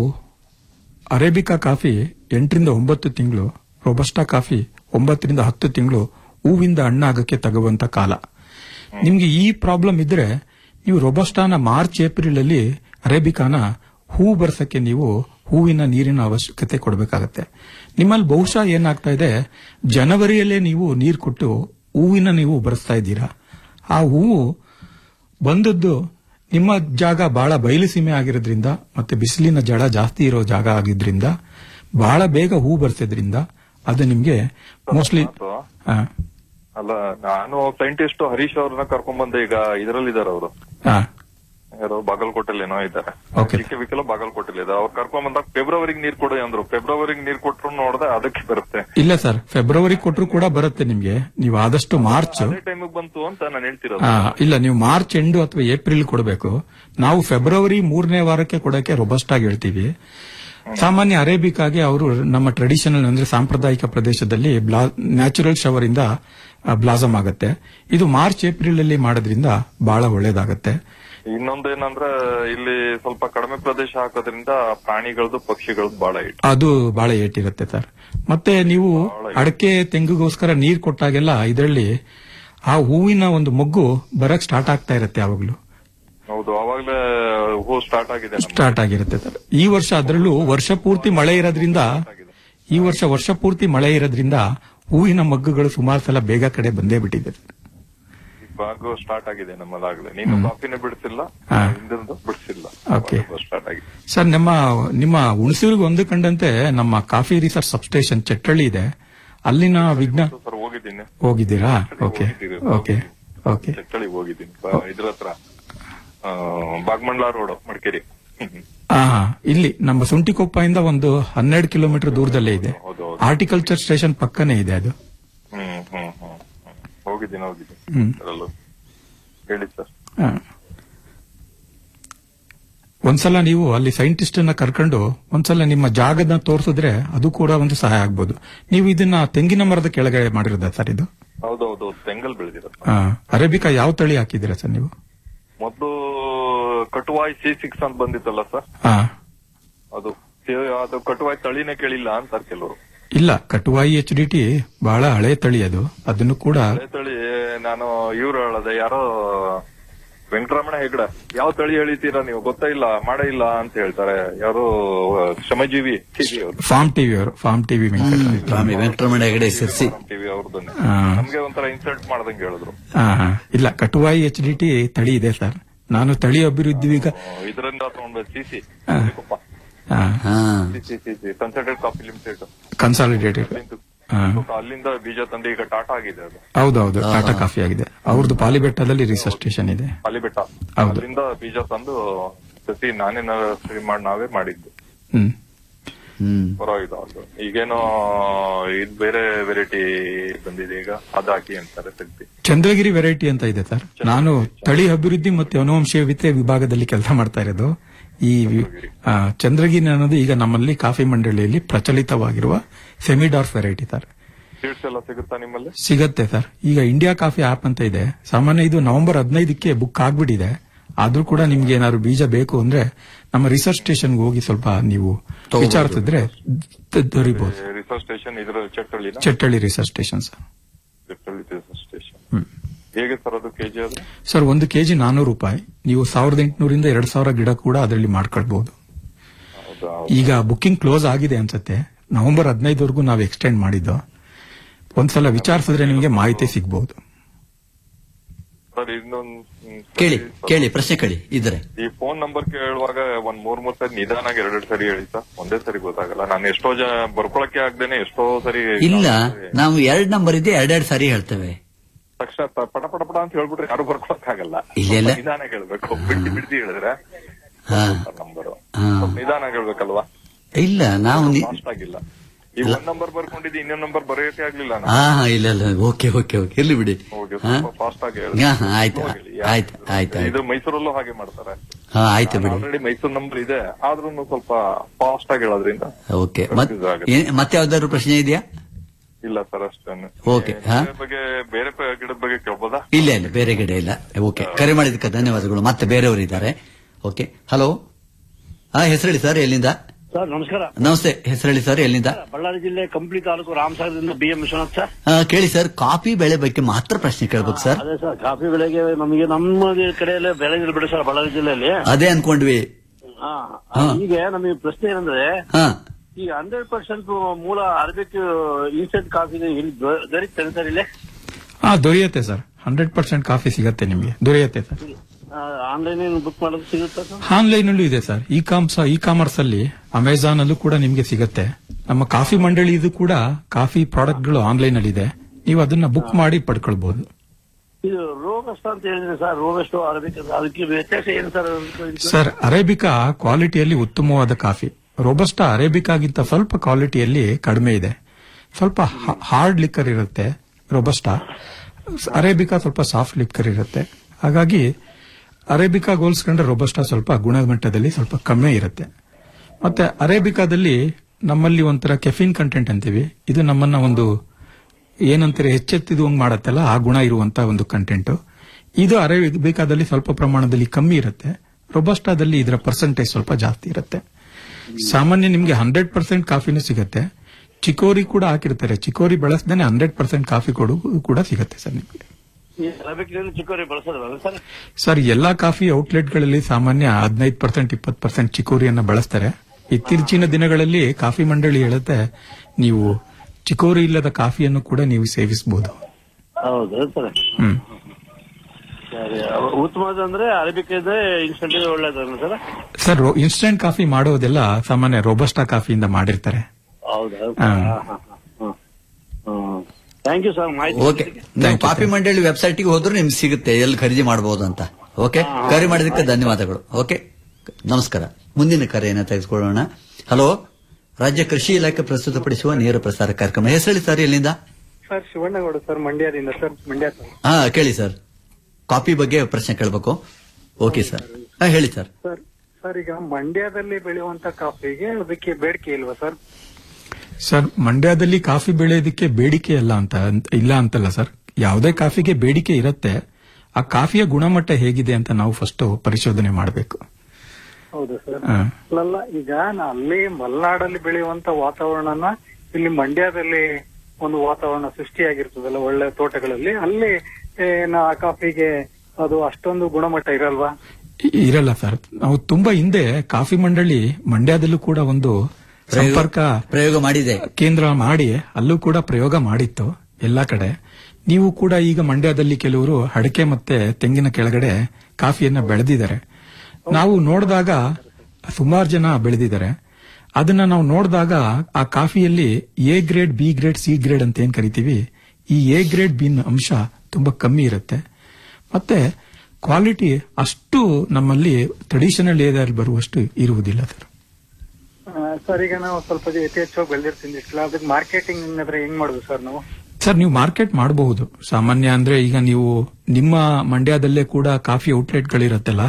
ಅರೇಬಿಕಾ ಕಾಫಿ ಎಂಟರಿಂದ ಒಂಬತ್ತು ತಿಂಗಳು ರೋಬಸ್ಟಾ ಕಾಫಿ ಒಂಬತ್ತರಿಂದ ಹತ್ತು ತಿಂಗಳು ಹೂವಿಂದ ಹಣ್ಣಾಗಕ್ಕೆ ತಗುವಂತ ಕಾಲ ನಿಮ್ಗೆ ಈ ಪ್ರಾಬ್ಲಮ್ ಇದ್ರೆ ನೀವು ರೋಬಸ್ಟಾನ ಮಾರ್ಚ್ ಏಪ್ರಿಲ್ ಅಲ್ಲಿ ಅರೇಬಿಕಾನ ಹೂ ಬರ್ಸಕ್ಕೆ ನೀವು ಹೂವಿನ ನೀರಿನ ಅವಶ್ಯಕತೆ ಕೊಡಬೇಕಾಗತ್ತೆ ನಿಮ್ಮಲ್ಲಿ ಬಹುಶಃ ಏನಾಗ್ತಾ ಇದೆ ಜನವರಿಯಲ್ಲೇ ನೀವು ನೀರು ಕೊಟ್ಟು ಹೂವಿನ ನೀವು ಬರೆಸ್ತಾ ಇದ್ದೀರಾ ಆ ಹೂವು ಬಂದದ್ದು ನಿಮ್ಮ ಜಾಗ ಬಹಳ ಬಯಲು ಸೀಮೆ ಆಗಿರೋದ್ರಿಂದ ಮತ್ತೆ ಬಿಸಿಲಿನ ಜಡ ಜಾಸ್ತಿ ಇರೋ ಜಾಗ ಆಗಿದ್ರಿಂದ ಬಹಳ ಬೇಗ ಹೂ ಬರ್ತಿದ್ರಿಂದ ಅದು ನಿಮ್ಗೆ ಮೋಸ್ಟ್ಲಿ ಅದು ಅಲ್ಲ ನಾನು ಸೈಂಟಿಸ್ಟ್ ಹರೀಶ್ ಅವ್ರನ್ನ ಕರ್ಕೊಂಡ್ ಬಂದೆ ಈಗ ಇದ್ರಲ್ಲಿದ್ದಾರೆ ಅವರು ಯಾರೋ ಬಾಗಲಕೋಟೆಲ್ ಏನೋ ಇದ್ದಾರೆ Okay. ಕೆ ವಿಕಲ ಬಾಗಲಕೋಟೆಲ್ ಇದೆ ಅವ್ರು ಕರ್ಕೊಂಡ್ ಬಂದಾಗ ಫೆಬ್ರವರಿಗೆ ನೀರ್ ಕೊಡಿ ಅಂದ್ರು ಫೆಬ್ರವರಿಗೆ ನೀರ್ ಕೊಟ್ರು ನೋಡ್ದೆ ಅದಕ್ಕೆ ಬರುತ್ತೆ ಇಲ್ಲ ಸರ್ ಫೆಬ್ರವರಿ ಕೊಟ್ಟರು ಕೂಡ ಬರುತ್ತೆ ನಿಮ್ಗೆ ನೀವು ಆದಷ್ಟು ಮಾರ್ಚ್ ಅದೇ ಟೈಮಿಗೆ ಬಂತು ಅಂತ ನಾನು ಹೇಳ್ತಿರೋದು ಆ, ಇಲ್ಲ ನೀವು ಮಾರ್ಚ್ ಎಂಡು ಅಥವಾ ಏಪ್ರಿಲ್ ಕೊಡಬೇಕು ನಾವು ಫೆಬ್ರವರಿ ಮೂರನೇ ವಾರಕ್ಕೆ ಕೊಡಕ್ಕೆ ರೊಬಸ್ಟ್ ಆಗಿ ಹೇಳ್ತೀವಿ ಸಾಮಾನ್ಯ ಅರೇಬಿಕಾಗೆ ಅವರು ನಮ್ಮ ಟ್ರೆಡಿಷನಲ್ ಅಂದ್ರೆ ಸಾಂಪ್ರದಾಯಿಕ ಪ್ರದೇಶದಲ್ಲಿ ನ್ಯಾಚುರಲ್ ಶವರ್ ಇಂದ ಬ್ಲಾಸಮ್ ಆಗುತ್ತೆ ಇದು ಮಾರ್ಚ್ ಏಪ್ರಿಲ್ ಅಲ್ಲಿ ಮಾಡೋದ್ರಿಂದ ಬಹಳ ಒಳ್ಳೇದಾಗತ್ತೆ ಇನ್ನೊಂದೇನಂದ್ರೆ ಇಲ್ಲಿ ಸ್ವಲ್ಪ ಕಡಿಮೆ ಪ್ರದೇಶ ಹಾಕೋದ್ರಿಂದ ಪ್ರಾಣಿಗಳದ್ದು ಪಕ್ಷಿಗಳದ್ದು ಬಹಳ ಇಟ್ಟು ಅದು ಬಹಳ ಏಟಿರುತ್ತೆ ಸರ್ ಮತ್ತೆ ನೀವು ಅಡಕೆ ತೆಂಗುಗೋಸ್ಕರ ನೀರ್ ಕೊಟ್ಟಾಗೆಲ್ಲ ಇದರಲ್ಲಿ ಆ ಹೂವಿನ ಒಂದು ಮೊಗ್ಗು ಬರಕ್ ಸ್ಟಾರ್ಟ್ ಆಗ್ತಾ ಇರುತ್ತೆ ಯಾವಾಗ್ಲೂ ಹೌದು ಅವಾಗ್ಲೇ ಹೂ ಸ್ಟಾರ್ಟ್ ಆಗಿದೆ ನಮ್ಮ ಸ್ಟಾರ್ಟ್ ಆಗಿರುತ್ತೆ ಸರ್ ಈ ವರ್ಷ ಅದರಲ್ಲೂ ವರ್ಷ ಪೂರ್ತಿ ಮಳೆ ಇರೋದ್ರಿಂದ ಈ ವರ್ಷ ವರ್ಷ ಪೂರ್ತಿ ಮಳೆ ಇರೋದ್ರಿಂದ ಹೂವಿನ ಮಗ್ಗುಗಳು ಸುಮಾರು ಸಲ ಬೇಗ ಕಡೆ ಬಂದೇ ಬಿಟ್ಟಿದೆ ಸರ್. ಬಾಗು ಸ್ಟಾರ್ಟ್ ಆಗಿದೆ ನಮ್ಮದಾಗ್ಲೇ ನೀನು ಕಾಫಿನೇ ಬಿಡಿಸಿಲ್ಲ ಹಾ. ಹಿಂದಿಂದ ಬಿಡಿಸಿಲ್ಲ Okay. ಸ್ಟಾರ್ಟ್ ಆಗಿದೆ ಸರ್ ನಮ್ಮ ನಿಮ್ಮ ಹುಣಸೂರಿಗೆ ಹೊಂದಿಕೊಂಡಂತೆ ನಮ್ಮ ಕಾಫಿ ರಿಸರ್ಚ್ ಸಬ್ಸ್ಟೇಷನ್ ಚಟ್ಟಳ್ಳಿ ಇದೆ ಅಲ್ಲಿನ ವಿಜ್ಞಾನ ಸರ್ ಹೋಗಿದ್ದೀನಿ ಹೋಗಿದ್ದೀರಾ ಓಕೆ ಹೋಗಿದ್ದೀವಿ. ಓಕೆ ಓಕೆ ಚಕ್ಕಳಿ ಹೋಗಿದ್ದೀನಿ ಬ- ಇದ್ರ ಹತ್ರ ಆ, ಬಾಗ್ಮಂಡ್ಲಾ ರೋಡ್ ಮಡಿಕೇರಿ ಹಾ ಹಾ. ಇಲ್ಲಿ ನಮ್ಮ ಸುಂಟಿಕೊಪ್ಪದಿಂದ ಒಂದು ಹನ್ನೆರಡು ಕಿಲೋಮೀಟರ್ ದೂರದಲ್ಲೇ ಇದೆ ಹೌದು, ಹೌದು. ಆರ್ಟಿಕಲ್ಚರ್ ಸ್ಟೇಷನ್ ಪಕ್ಕನೇ ಇದೆ ಅದು ಹ್ಮ್ ಹ್ಮ್ ಹ್ಮ್ ಹ್ಮ್. ಹೋಗಿದ್ದೀನಿ ಹೋಗಿದ್ದೀನಿ ಹ್ಮ್. ಅದರಲ್ಲೂ ಹೇಳಿ ಸರ್ ಹಾ. ಒಂದ್ಸಲ ನೀವು ಅಲ್ಲಿ ಸೈಂಟಿಸ್ಟ್ ಅನ್ನ ಕರ್ಕೊಂಡು ಒಂದ್ಸಲ ನಿಮ್ಮ ಜಾಗದ ತೋರಿಸಿದ್ರೆ ಅದು ಕೂಡ ಒಂದು ಸಹಾಯ ಆಗ್ಬೋದು ನೀವು ಇದನ್ನ ತೆಂಗಿನ ಮರದ ಕೆಳಗಡೆ ಮಾಡಿರೋದ ಸರ್ ಇದು ಹೌದೌದು ತೆಂಗಲ್ ಬೆಳೆದಿರ ಆ, ಅರೇಬಿಕಾ ಯಾವ ತಳಿ ಹಾಕಿದ್ದೀರಾ ಸರ್ ನೀವು ಮೊದಲು ಕಟುವಾಯ್ ಸಿ ಸಿಕ್ಸ್ ಅಂತ ಬಂದಿತ್ತಲ್ಲ ಸರ್ ಹಾ ಅದು ಸಿ- ಅದು ಕಟುವಾಯ್ ತಳಿನೇ ಕೇಳಿಲ್ಲ ಅಂತಾರೆ ಕೆಲವರು ಇಲ್ಲ ಕಟುವಾಯಿ ಎಚ್ ಡಿ ಟಿ ಬಹಳ ಹಳೆ ತಳಿ ಅದು ಅದನ್ನು ಕೂಡ ಹಳೆ ತಳಿ ನಾನು ಇವ್ರು ಹೇಳದೆ ಯಾರೋ ವೆಂಕಟರಮಣ ಹೆಗ್ಡ ಯಾವ ತಳಿ ಹೇಳಿತೀರಾ ನೀವು ಗೊತ್ತಾ ಇಲ್ಲ ಮಾಡೇ ಇಲ್ಲ ಅಂತ ಹೇಳ್ತಾರೆ ಯಾರು ಶ್ರಮಜೀವಿ ಟಿವಿ ಅವರು ಫಾರ್ಮ್ ಟಿವಿ ಅವರು farm TV Swami Venkataramana Hegde Sirsi TV ಅವ್ರದ್ದನ್ನೇ ಹಾ. ನಮ್ಗೆ ಒಂಥರ ಇನ್ಸಲ್ಟ್ ಮಾಡ್ದಂಗೆ ಹೇಳಿದ್ರು ಇಲ್ಲ ಕಟುವಾಯಿ ಎಚ್ ಡಿ ಟಿ ತಳಿ ಇದೆ ಸರ್ ನಾನು ತಳಿ ಅಭಿವೃದ್ಧಿ ಈಗ ಇದರಿಂದ ತಗೊಂಡ್ ಸಿಸಿ ಹಾ. ಹಾ, ಹಾ CC CC consulted coffee limited consolidated ಹಾ. ಅಲ್ಲಿಂದ ಬೀಜ ತಂದು ಈಗ ಟಾಟಾ ಆಗಿದೆ ಅದು ಹೌದೌದು ಟಾಟಾ ಕಾಫಿ ಆಗಿದೆ ಅವ್ರದ್ದು ಪಾಲಿಬೆಟ್ಟದಲ್ಲಿ ರಿಸರ್ಚ್ ಸ್ಟೇಷನ್ ಇದೆ ಅಲಿಬೆಟ್ಟ ಹೌದು. ಅಲ್ಲಿಂದ ಬೀಜ ತಂದು ಸಸಿ ನಾನೇ ನರ್ಸರಿ ಮಾಡಿ ನಾವೇ ಮಾಡಿದ್ದು ಹ್ಮ್ ಹ್ಮ್ ಪರವಾಗಿಲ್ಲ ಅದು ಈಗೇನೋ ಇದ್ ಬೇರೆ ವೆರೈಟಿ ಬಂದಿದೆ ಈಗ ಅದ್ ಹಾಕಿ ಅಂತಾರೆ ತೆಗ್ದಿ ಚಂದ್ರಗಿರಿ ವೆರೈಟಿ ಅಂತ ಇದೆ ಸರ್ ನಾನು ತಳಿ ಅಭಿವೃದ್ಧಿ ಮತ್ತು ಅನುವಂಶೀಯತೆ ವಿಭಾಗದಲ್ಲಿ ಕೆಲಸ ಮಾಡ್ತಾ ಇರೋದು ಈ ಆ, ಚಂದ್ರಗಿರಿ ಅನ್ನೋದು ಈಗ ನಮ್ಮಲ್ಲಿ ಕಾಫಿ ಮಂಡಳಿಯಲ್ಲಿ ಪ್ರಚಲಿತವಾಗಿರುವ ಸೆಮಿಡಾರ್ಫ್ ವೆರೈಟಿ ಸರ್ ಸೀಡ್ಸ್ ಎಲ್ಲ ಸಿಗುತ್ತಾ ನಿಮ್ಮಲ್ಲಿ ಸಿಗತ್ತೆ ಸರ್ ಈಗ ಇಂಡಿಯಾ ಕಾಫಿ ಆಪ್ ಅಂತ ಇದೆ ಸಾಮಾನ್ಯ ಇದು ನವೆಂಬರ್ ಹದಿನೈದಕ್ಕೆ ಬುಕ್ ಆಗ್ಬಿಟ್ಟಿದೆ ಆದ್ರೂ ಕೂಡ ನಿಮ್ಗೆ ಏನಾದ್ರು ಬೀಜ ಬೇಕು ಅಂದ್ರೆ ನಮ್ಮ ರಿಸರ್ಚ್ ಸ್ಟೇಷನ್ಗೆ ಹೋಗಿ ಸ್ವಲ್ಪ ನೀವು ತಗೋಬೋದು. ವಿಚಾರಿಸಿದ್ರೆ ದ- ದೊರೀಬಹುದು ರಿಸರ್ಚ್ ಸ್ಟೇಷನ್ ಇದ್ರ ಚಟ್ಟಳ್ಳಿನ Chettalli research station sir Chettalli research station hmm. ಹೇಗೆ ಸರ್ ಅದು ಕೆಜಿ ಅದು ಸರ್ ಒಂದು ಕೆಜಿ ನಾನೂರು ರೂಪಾಯಿ ನೀವು ಸಾವಿರದ ಎಂಟುನೂರಿಂದ ಎರಡ್ ಸಾವಿರ ಗಿಡ ಕೂಡ ಅದರಲ್ಲಿ ಮಾಡ್ಕೊಳ್ಬಹುದು ಹೌದಾ ಈಗ ಬುಕ್ಕಿಂಗ್ ಕ್ಲೋಸ್ ಆಗಿದೆ ಅನ್ಸುತ್ತೆ ನವೆಂಬರ್ ಹದಿನೈದವರೆಗೂ ನಾವು ಎಕ್ಸ್ಟೆಂಡ್ ಮಾಡಿದ್ದು ಒಂದ್ಸಲ ವಿಚಾರಿಸಿದ್ರೆ ನಿಮಗೆ ಮಾಹಿತಿ ಸಿಗಬಹುದು ಸರ್ ಇನ್ನೊಂದು ಹ್ಮ್, ಸರಿ, ಕೇಳಿ ಸರ್. ಕೇಳಿ ಪ್ರಶ್ನೆ ಕೇಳಿ ಇದ್ರೆ ಈ ಫೋನ್ ನಂಬರ್ ಕೇಳುವಾಗ ಒಂದ್ ಮೂರ್ ಮೂರ್ ಸರಿ ನಿಧಾನಾಗಿ ಎರಡೆರಡು ಸರಿ ಹೇಳಿ ಸರ್ ಒಂದೇ ಸರಿ ಗೊತ್ತಾಗಲ್ಲ ನಾನು ಎಷ್ಟೋ ಜನ ಬರ್ಕೊಳಕ್ಕೆ ಆಗ್ದೇನೆ ಎಷ್ಟೋ ಸರಿ ಇಲ್ಲ ನಾವು ಎರಡ್ ನಂಬರ್ ಇದೆ ಎರಡೆರಡು ಸಾರಿ ಹೇಳ್ತೇವೆ ತಕ್ಷಣ ಪ- ಪಟ ಪಟ ಪಟ ಅಂತ ಹೇಳ್ಬಿಟ್ರೆ ಯಾರು ಬರ್ಕೊಳಕ್ ಆಗಲ್ಲ ಇಲ್ಲ, ಇಲ್ಲ. ನಿಧಾನ ಹೇಳ್ಬೇಕು ಬಿಡ್ತಿ ಬಿಡ್ತಿ ಹೇಳಿದ್ರೆ ಹಾ. ನಂಬರ್ ಹಾ. ನಿಧಾನ ಹೇಳ್ಬೇಕಲ್ವಾ ಇಲ್ಲ ನಾವು ನಿ- ಫಾಸ್ಟ್ ಆಗಿಲ್ಲ ಈ ಒಂದ್ ನಂಬರ್ ಬರ್ಕೊಂಡಿದ್ದು ಇನ್ನೊಂದ್ ನಂಬರ್ ಬರೆಯಕ್ಕೆ ಆಗ್ಲಿಲ್ಲ ನಾನು ಹಾ ಹಾ, ಇಲ್ಲ ಇಲ್ಲ ಓಕೆ ಓಕೆ ಓಕೆ ಇರ್ಲಿ ಬಿಡಿ ಹೋಗಿ ಹಾ ಸ್ವಲ್ಪ ಫಾಸ್ಟ್ ಆಗಿ ಹೇಳಿ. ಹಾ, ಹಾ, ಆಯ್ತು ಹೋಗ್ಲಿ, ಆಯ್ತು ಆಯ್ತು ಆಯ್ತು ಇದು ಮೈಸೂರಲ್ಲೂ ಹಾಗೆ ಮಾಡ್ತಾರೆ ಹಾ ಆಯ್ತು ಬಿಡಿ ಆಲ್ರೆಡಿ ಮೈಸೂರು ನಂಬರ್ ಇದೆ ಆದ್ರೂ ಸ್ವಲ್ಪ ಫಾಸ್ಟ್ ಆಗಿ ಹೇಳೋದ್ರಿಂದ ಓಕೆ ಮತ್- Confuse ಆಗುತ್ತೆ. ಏನ್- ಮತ್ತೆ ಯಾವ್ದಾದ್ರು ಪ್ರಶ್ನೆ ಇದೆಯಾ ಇಲ್ಲ ಸರ್ ಅಷ್ಟೇನು ಓಕೆ, ಹಾ? ಬೇರೆ ಬಗ್ಗೆ ಬೇರೆ ಪ- ಗಿಡದ ಬಗ್ಗೆ ಕೇಳ್ಬೋದಾ ಇಲ್ಲ ಇಲ್ಲ ಬೇರೆ ಗಿಡ ಇಲ್ಲ ಓಕೆ ಕರೆ ಮಾಡಿದಕ್ಕೆ ಧನ್ಯವಾದಗಳು ಮತ್ತೆ ಬೇರೆಯವರು ಇದ್ದಾರೆ ಓಕೆ ಹಲೋ ಹಾ ಹೆಸರೇಳಿ ಸರ್ ಎಲ್ಲಿಂದ ಸರ್ ನಮಸ್ಕಾರ ನಮಸ್ತೆ ಹೆಸರೇಳಿ ಸರ್ ಎಲ್ಲಿಂದ ಬಳ್ಳಾರಿ ಜಿಲ್ಲೆ ಕಂಪ್ಲಿ ತಾಲೂಕು ರಾಮಸಾಗರದಿಂದ ಬಿ ಎಂ ವಿಶ್ವನಾಥ್ ಸರ್ ಆ, ಕೇಳಿ ಸರ್ ಕಾಫಿ ಬೆಳೆ ಬಗ್ಗೆ ಮಾತ್ರ ಪ್ರಶ್ನೆ ಕೇಳ್ಬೇಕು ಸರ್ ಅದೇ ಸರ್ ಕಾಫಿ ಬೆಳೆಗೆ ನಮಗೆ ನಮ್ಮ ಕಡೆಯಲ್ಲೇ ಬೆಳೆ ಬಿಡಿ ಸರ್ ಬಳ್ಳಾರಿ ಜಿಲ್ಲೆಯಲ್ಲಿ ಅದೇ ಅನ್ಕೊಂಡ್ವಿ ಹಾ. ಹಾ. ಈಗ ನಮಗೆ ಪ್ರಶ್ನೆ ಏನಂದ್ರೆ ಹಾ ಈ ಹಂಡ್ರೆಡ್ ಪರ್ಸೆಂಟ್ ಮೂಲ ಅರಬಿಕ್ ಇನ್ಸ್ಟೆಂಟ್ ಕಾಫಿ ಇಲ್ಲಿ ದೊರೀತಾರೆ ಸರ್ ಇಲ್ಲಿ ಹಾ ದೊರೆಯುತ್ತೆ ಸರ್ ಹಂಡ್ರೆಡ್ ಪರ್ಸೆಂಟ್ ಕಾಫಿ ಸಿಗತ್ತೆ ನಿಮಗೆ ದೊರೆಯುತ್ತೆ ಸರ್ ಆನ್ಲೈನ್ ಬುಕ್ ಮಾಡೋದು ಸಿಗುತ್ತಾ ಸರ್ ಆನ್ಲೈನ್ ಅಲ್ಲೂ ಇದೆ ಸರ್ ಇ ಕಾಮ್ಸ್ ಇ ಕಾಮರ್ಸ್ ಅಲ್ಲಿ ಅಮೆಜಾನ್ ಅಲ್ಲೂ ಕೂಡ ನಿಮಗೆ ಸಿಗತ್ತೆ ನಮ್ಮ ಕಾಫಿ ಮಂಡಳಿ ಇದು ಕೂಡ ಕಾಫಿ ಪ್ರಾಡಕ್ಟ್ ಗಳು ಆನ್ಲೈನ್ ಅಲ್ಲಿ ಇದೆ ನೀವು ಅದನ್ನ ಬುಕ್ ಮಾಡಿ ಪಡ್ಕೊಳ್ಬಹುದು ಇದು ರೋಗಸ್ಟ ಅಂತ ಹೇಳಿದ್ರೆ ಸರ್ ರೋಗಸ್ಟು ಅರಬಿಕ್ ಅಂತ ಅದಕ್ಕೆ ವ್ಯತ್ಯಾಸ ಏನು ಸರ್ ಅದಕ್ಕೆ? ಸರ್ ಅರೇಬಿಕಾ ಕ್ವಾಲಿಟಿಯಲ್ಲಿ ಉತ್ತಮವಾದ ಕಾಫಿ ರೋಬಸ್ಟಾ ಅರೇಬಿಕಾಗಿಂತ ಸ್ವಲ್ಪ ಕ್ವಾಲಿಟಿಯಲ್ಲಿ ಕಡಿಮೆ ಇದೆ ಸ್ವಲ್ಪ ಹಾರ್ಡ್ ಲಿಕ್ಕರ್ ಇರುತ್ತೆ ರೋಬಸ್ಟಾ ಅರೇಬಿಕಾ ಸ್ವಲ್ಪ ಸಾಫ್ಟ್ ಲಿಕ್ಕರ್ ಇರುತ್ತೆ ಹಾಗಾಗಿ ಅರೇಬಿಕಾ ಹೋಲಿಸ್ಕೊಂಡ್ರೆ ರೋಬಸ್ಟಾ ಸ್ವಲ್ಪ ಗುಣಮಟ್ಟದಲ್ಲಿ ಸ್ವಲ್ಪ ಕಮ್ಮಿ ಇರುತ್ತೆ ಮತ್ತೆ ಅರೇಬಿಕಾದಲ್ಲಿ ನಮ್ಮಲ್ಲಿ ಒಂಥರ ಕೆಫಿನ್ ಕಂಟೆಂಟ್ ಅಂತೀವಿ ಇದು ನಮ್ಮನ್ನ ಒಂದು ಏನಂತಾರೆ ಹೆಚ್ಚೆತ್ತಿದುವಂಗ್ ಮಾಡತ್ತಲ್ಲ ಆ ಗುಣ ಇರುವಂತ ಒಂದು ಕಂಟೆಂಟ್ ಇದು ಅರೇಬಿಕಾದಲ್ಲಿ ಸ್ವಲ್ಪ ಪ್ರಮಾಣದಲ್ಲಿ ಕಮ್ಮಿ ಇರುತ್ತೆ ರೊಬಸ್ಟಾದಲ್ಲಿ ಇದರ ಪರ್ಸೆಂಟೇಜ್ ಸ್ವಲ್ಪ ಜಾಸ್ತಿ ಇರುತ್ತೆ ಸಾಮಾನ್ಯ ನಿಮ್ಗೆ ಹಂಡ್ರೆಡ್ ಪರ್ಸೆಂಟ್ ಕಾಫಿನೂ ಸಿಗುತ್ತೆ ಚಿಕೋರಿ ಕೂಡ ಹಾಕಿರ್ತಾರೆ ಚಿಕೋರಿ ಬೆಳೆಸ್ದೇನೆ ಹಂಡ್ರೆಡ್ ಪರ್ಸೆಂಟ್ ಕಾಫಿ ಕೊಡು ಕೂಡ ಸಿಗುತ್ತೆ ಸರ್ ನಿಮಗೆ ಈ ಅರಬಿಕ್ ಚಿಕ್ಕವರಿಗೆ ಬಳಸೋದಲ್ಲ ಸರ್ ಸರ್ ಎಲ್ಲಾ ಕಾಫಿ ಔಟ್ಲೆಟ್ಗಳಲ್ಲಿ ಸಾಮಾನ್ಯ ಹದಿನೈದು ಪರ್ಸೆಂಟ್ ಇಪ್ಪತ್ತು ಪರ್ಸೆಂಟ್ ಚಿಕೋರಿಯನ್ನ ಬಳಸ್ತಾರೆ ಇತ್ತೀಚಿನ ದಿನಗಳಲ್ಲಿ ಕಾಫಿ ಮಂಡಳಿ ಹೇಳುತ್ತೆ ನೀವು ಚಿಕೋರಿ ಇಲ್ಲದ ಕಾಫಿಯನ್ನು ಕೂಡ ನೀವು ಸೇವಿಸಬಹುದು ಹೌದು ಸರ್ ಹ್ಮ್ ಸರಿ ಉತ್ತಮವಾದ ಅಂದ್ರೆ ಅರಬಿಕ್ ಇದೆ ಇನ್ಸ್ಟೆಂಟ್ ಒಳ್ಳೇದು ಸರ್ ಸರ್ ಇನ್ಸ್ಟೆಂಟ್ ಕಾಫಿ ಮಾಡೋದೆಲ್ಲ ಸಾಮಾನ್ಯ ರೋಬಸ್ಟಾ ಕಾಫಿಯಿಂದ ಮಾಡಿರ್ತಾರೆ ಹೌದಾ ಹಾ. ಥ್ಯಾಂಕ್ ಯು ಸರ್ ಮಾಹಿತಿ ಓಕೆ ನೀವು ಕಾಫಿ ಮಂಡಳಿ ವೆಬ್ಸೈಟ್ಗೆ ಹೋದ್ರೆ ನಿಮ್ಗೆ ಸಿಗುತ್ತೆ ಎಲ್ಲಿ ಖರೀದಿ ಮಾಡಬಹುದು ಅಂತ ಓಕೆ ಕರೆ ಮಾಡಿದಕ್ಕೆ ಧನ್ಯವಾದಗಳು ಓಕೆ ನಮಸ್ಕಾರ ಮುಂದಿನ ಕರೆಯನ್ನು ತೆಗೆದುಕೊಳ್ಳೋಣ ಹಲೋ ರಾಜ್ಯ ಕೃಷಿ ಇಲಾಖೆ ಪ್ರಸ್ತುತಪಡಿಸುವ ನೇರ ಪ್ರಸಾರ ಕಾರ್ಯಕ್ರಮ ಹೆಸರೇಳಿ ಸರ್ ಎಲ್ಲಿಂದ ಸರ್ ಶಿವಣ್ಣಗೌಡ ಸರ್ ಮಂಡ್ಯದಿಂದ ಸರ್ ಮಂಡ್ಯ ಸರ್ ಹಾ ಕೇಳಿ ಸರ್ ಕಾಫಿ ಬಗ್ಗೆ ಪ್ರಶ್ನೆ ಕೇಳಬೇಕು ಓಕೆ ಸರ್ ಹಾ ಹೇಳಿ ಸರ್ ಸರ್ ಸರ್ ಈಗ ಮಂಡ್ಯದಲ್ಲಿ ಬೆಳೆಯುವಂತ ಕಾಫಿಗೆ ಅದಕ್ಕೆ ಬೇಡಿಕೆ ಇಲ್ವಾ ಸರ್ ಸರ್ ಮಂಡ್ಯದಲ್ಲಿ ಕಾಫಿ ಬೆಳೆಯೋದಕ್ಕೆ ಬೇಡಿಕೆ ಇಲ್ಲ ಅಂತ ಇಲ್ಲ ಅಂತಲ್ಲ ಸರ್ ಯಾವುದೇ ಕಾಫಿಗೆ ಬೇಡಿಕೆ ಇರುತ್ತೆ ಆ ಕಾಫಿಯ ಗುಣಮಟ್ಟ ಹೇಗಿದೆ ಅಂತ ನಾವು ಫಸ್ಟ್ ಪರಿಶೋಧನೆ ಮಾಡಬೇಕು ಹೌದು ಸರ್ ಹಾ. ಅಲ್ಲ ಈಗ ನಾ ಅಲ್ಲಿ ಮಲೆನಾಡಲ್ಲಿ ಬೆಳೆಯುವಂತ ವಾತಾವರಣನ ಇಲ್ಲಿ ಮಂಡ್ಯದಲ್ಲಿ ಒಂದು ವಾತಾವರಣ ಸೃಷ್ಟಿಯಾಗಿರ್ತದಲ್ಲ ಒಳ್ಳೆ ತೋಟಗಳಲ್ಲಿ ಅಲ್ಲಿ ಏನ ಆ ಕಾಫಿಗೆ ಅದು ಅಷ್ಟೊಂದು ಗುಣಮಟ್ಟ ಇರಲ್ವಾ ಇ- ಇರಲ್ಲ ಸರ್ ನಾವು ತುಂಬಾ ಹಿಂದೆ ಕಾಫಿ ಮಂಡಳಿ ಮಂಡ್ಯದಲ್ಲೂ ಕೂಡ ಒಂದು ಸಂಪರ್ಕ ಪ್ರಯೋಗ ಮಾಡಿದೆ ಕೇಂದ್ರ ಮಾಡಿ ಅಲ್ಲೂ ಕೂಡ ಪ್ರಯೋಗ ಮಾಡಿತ್ತು ಎಲ್ಲಾ ಕಡೆ ನೀವು ಕೂಡ ಈಗ ಮಂಡ್ಯದಲ್ಲಿ ಕೆಲವರು ಅಡಕೆ ಮತ್ತೆ ತೆಂಗಿನ ಕೆಳಗಡೆ ಕಾಫಿಯನ್ನ ಬೆಳೆದಿದ್ದಾರೆ ನಾವು ನೋಡಿದಾಗ ಸುಮಾರು ಜನ ಬೆಳೆದಿದ್ದಾರೆ ಅದನ್ನ ನಾವು ನೋಡಿದಾಗ ಆ ಕಾಫಿಯಲ್ಲಿ A grade B grade C grade ಅಂತ ಏನ್ ಕರಿತೀವಿ ಈ ಎ ಗ್ರೇಡ್ ಬಿನ್ ಅಂಶ ತುಂಬಾ ಕಮ್ಮಿ ಇರುತ್ತೆ ಮತ್ತೆ ಕ್ವಾಲಿಟಿ ಅಷ್ಟು ನಮ್ಮಲ್ಲಿ ಟ್ರೆಡಿಷನಲ್ ಏರಿಯಾದಲ್ಲಿ ಬರುವಷ್ಟು ಇರುವುದಿಲ್ಲ ಸರ್ ಆ, ಸರ್ ಈಗ ನಾವು ಸ್ವಲ್ಪ ಯಥೇಚ್ಛವಾಗಿ ಬೆಳೆದಿರ್ತೀನಿ ಇಷ್ಟಲ್ಲ ಅದಕ್ಕೆ ಮಾರ್ಕೆಟಿಂಗ್ ಏನಾದ್ರೆ ಹೆಂಗ್ ಮಾಡುದು ಸರ್ ನಾವು ಸರ್ ನೀವು ಮಾರ್ಕೆಟ್ ಮಾಡಬಹುದು ಸಾಮಾನ್ಯ ಅಂದ್ರೆ ಈಗ ನೀವು ನಿಮ್ಮ ಮಂಡ್ಯದಲ್ಲೇ ಕೂಡ ಕಾಫಿ ಔಟ್ಲೆಟ್ಗಳಿರತ್ತಲ್ಲ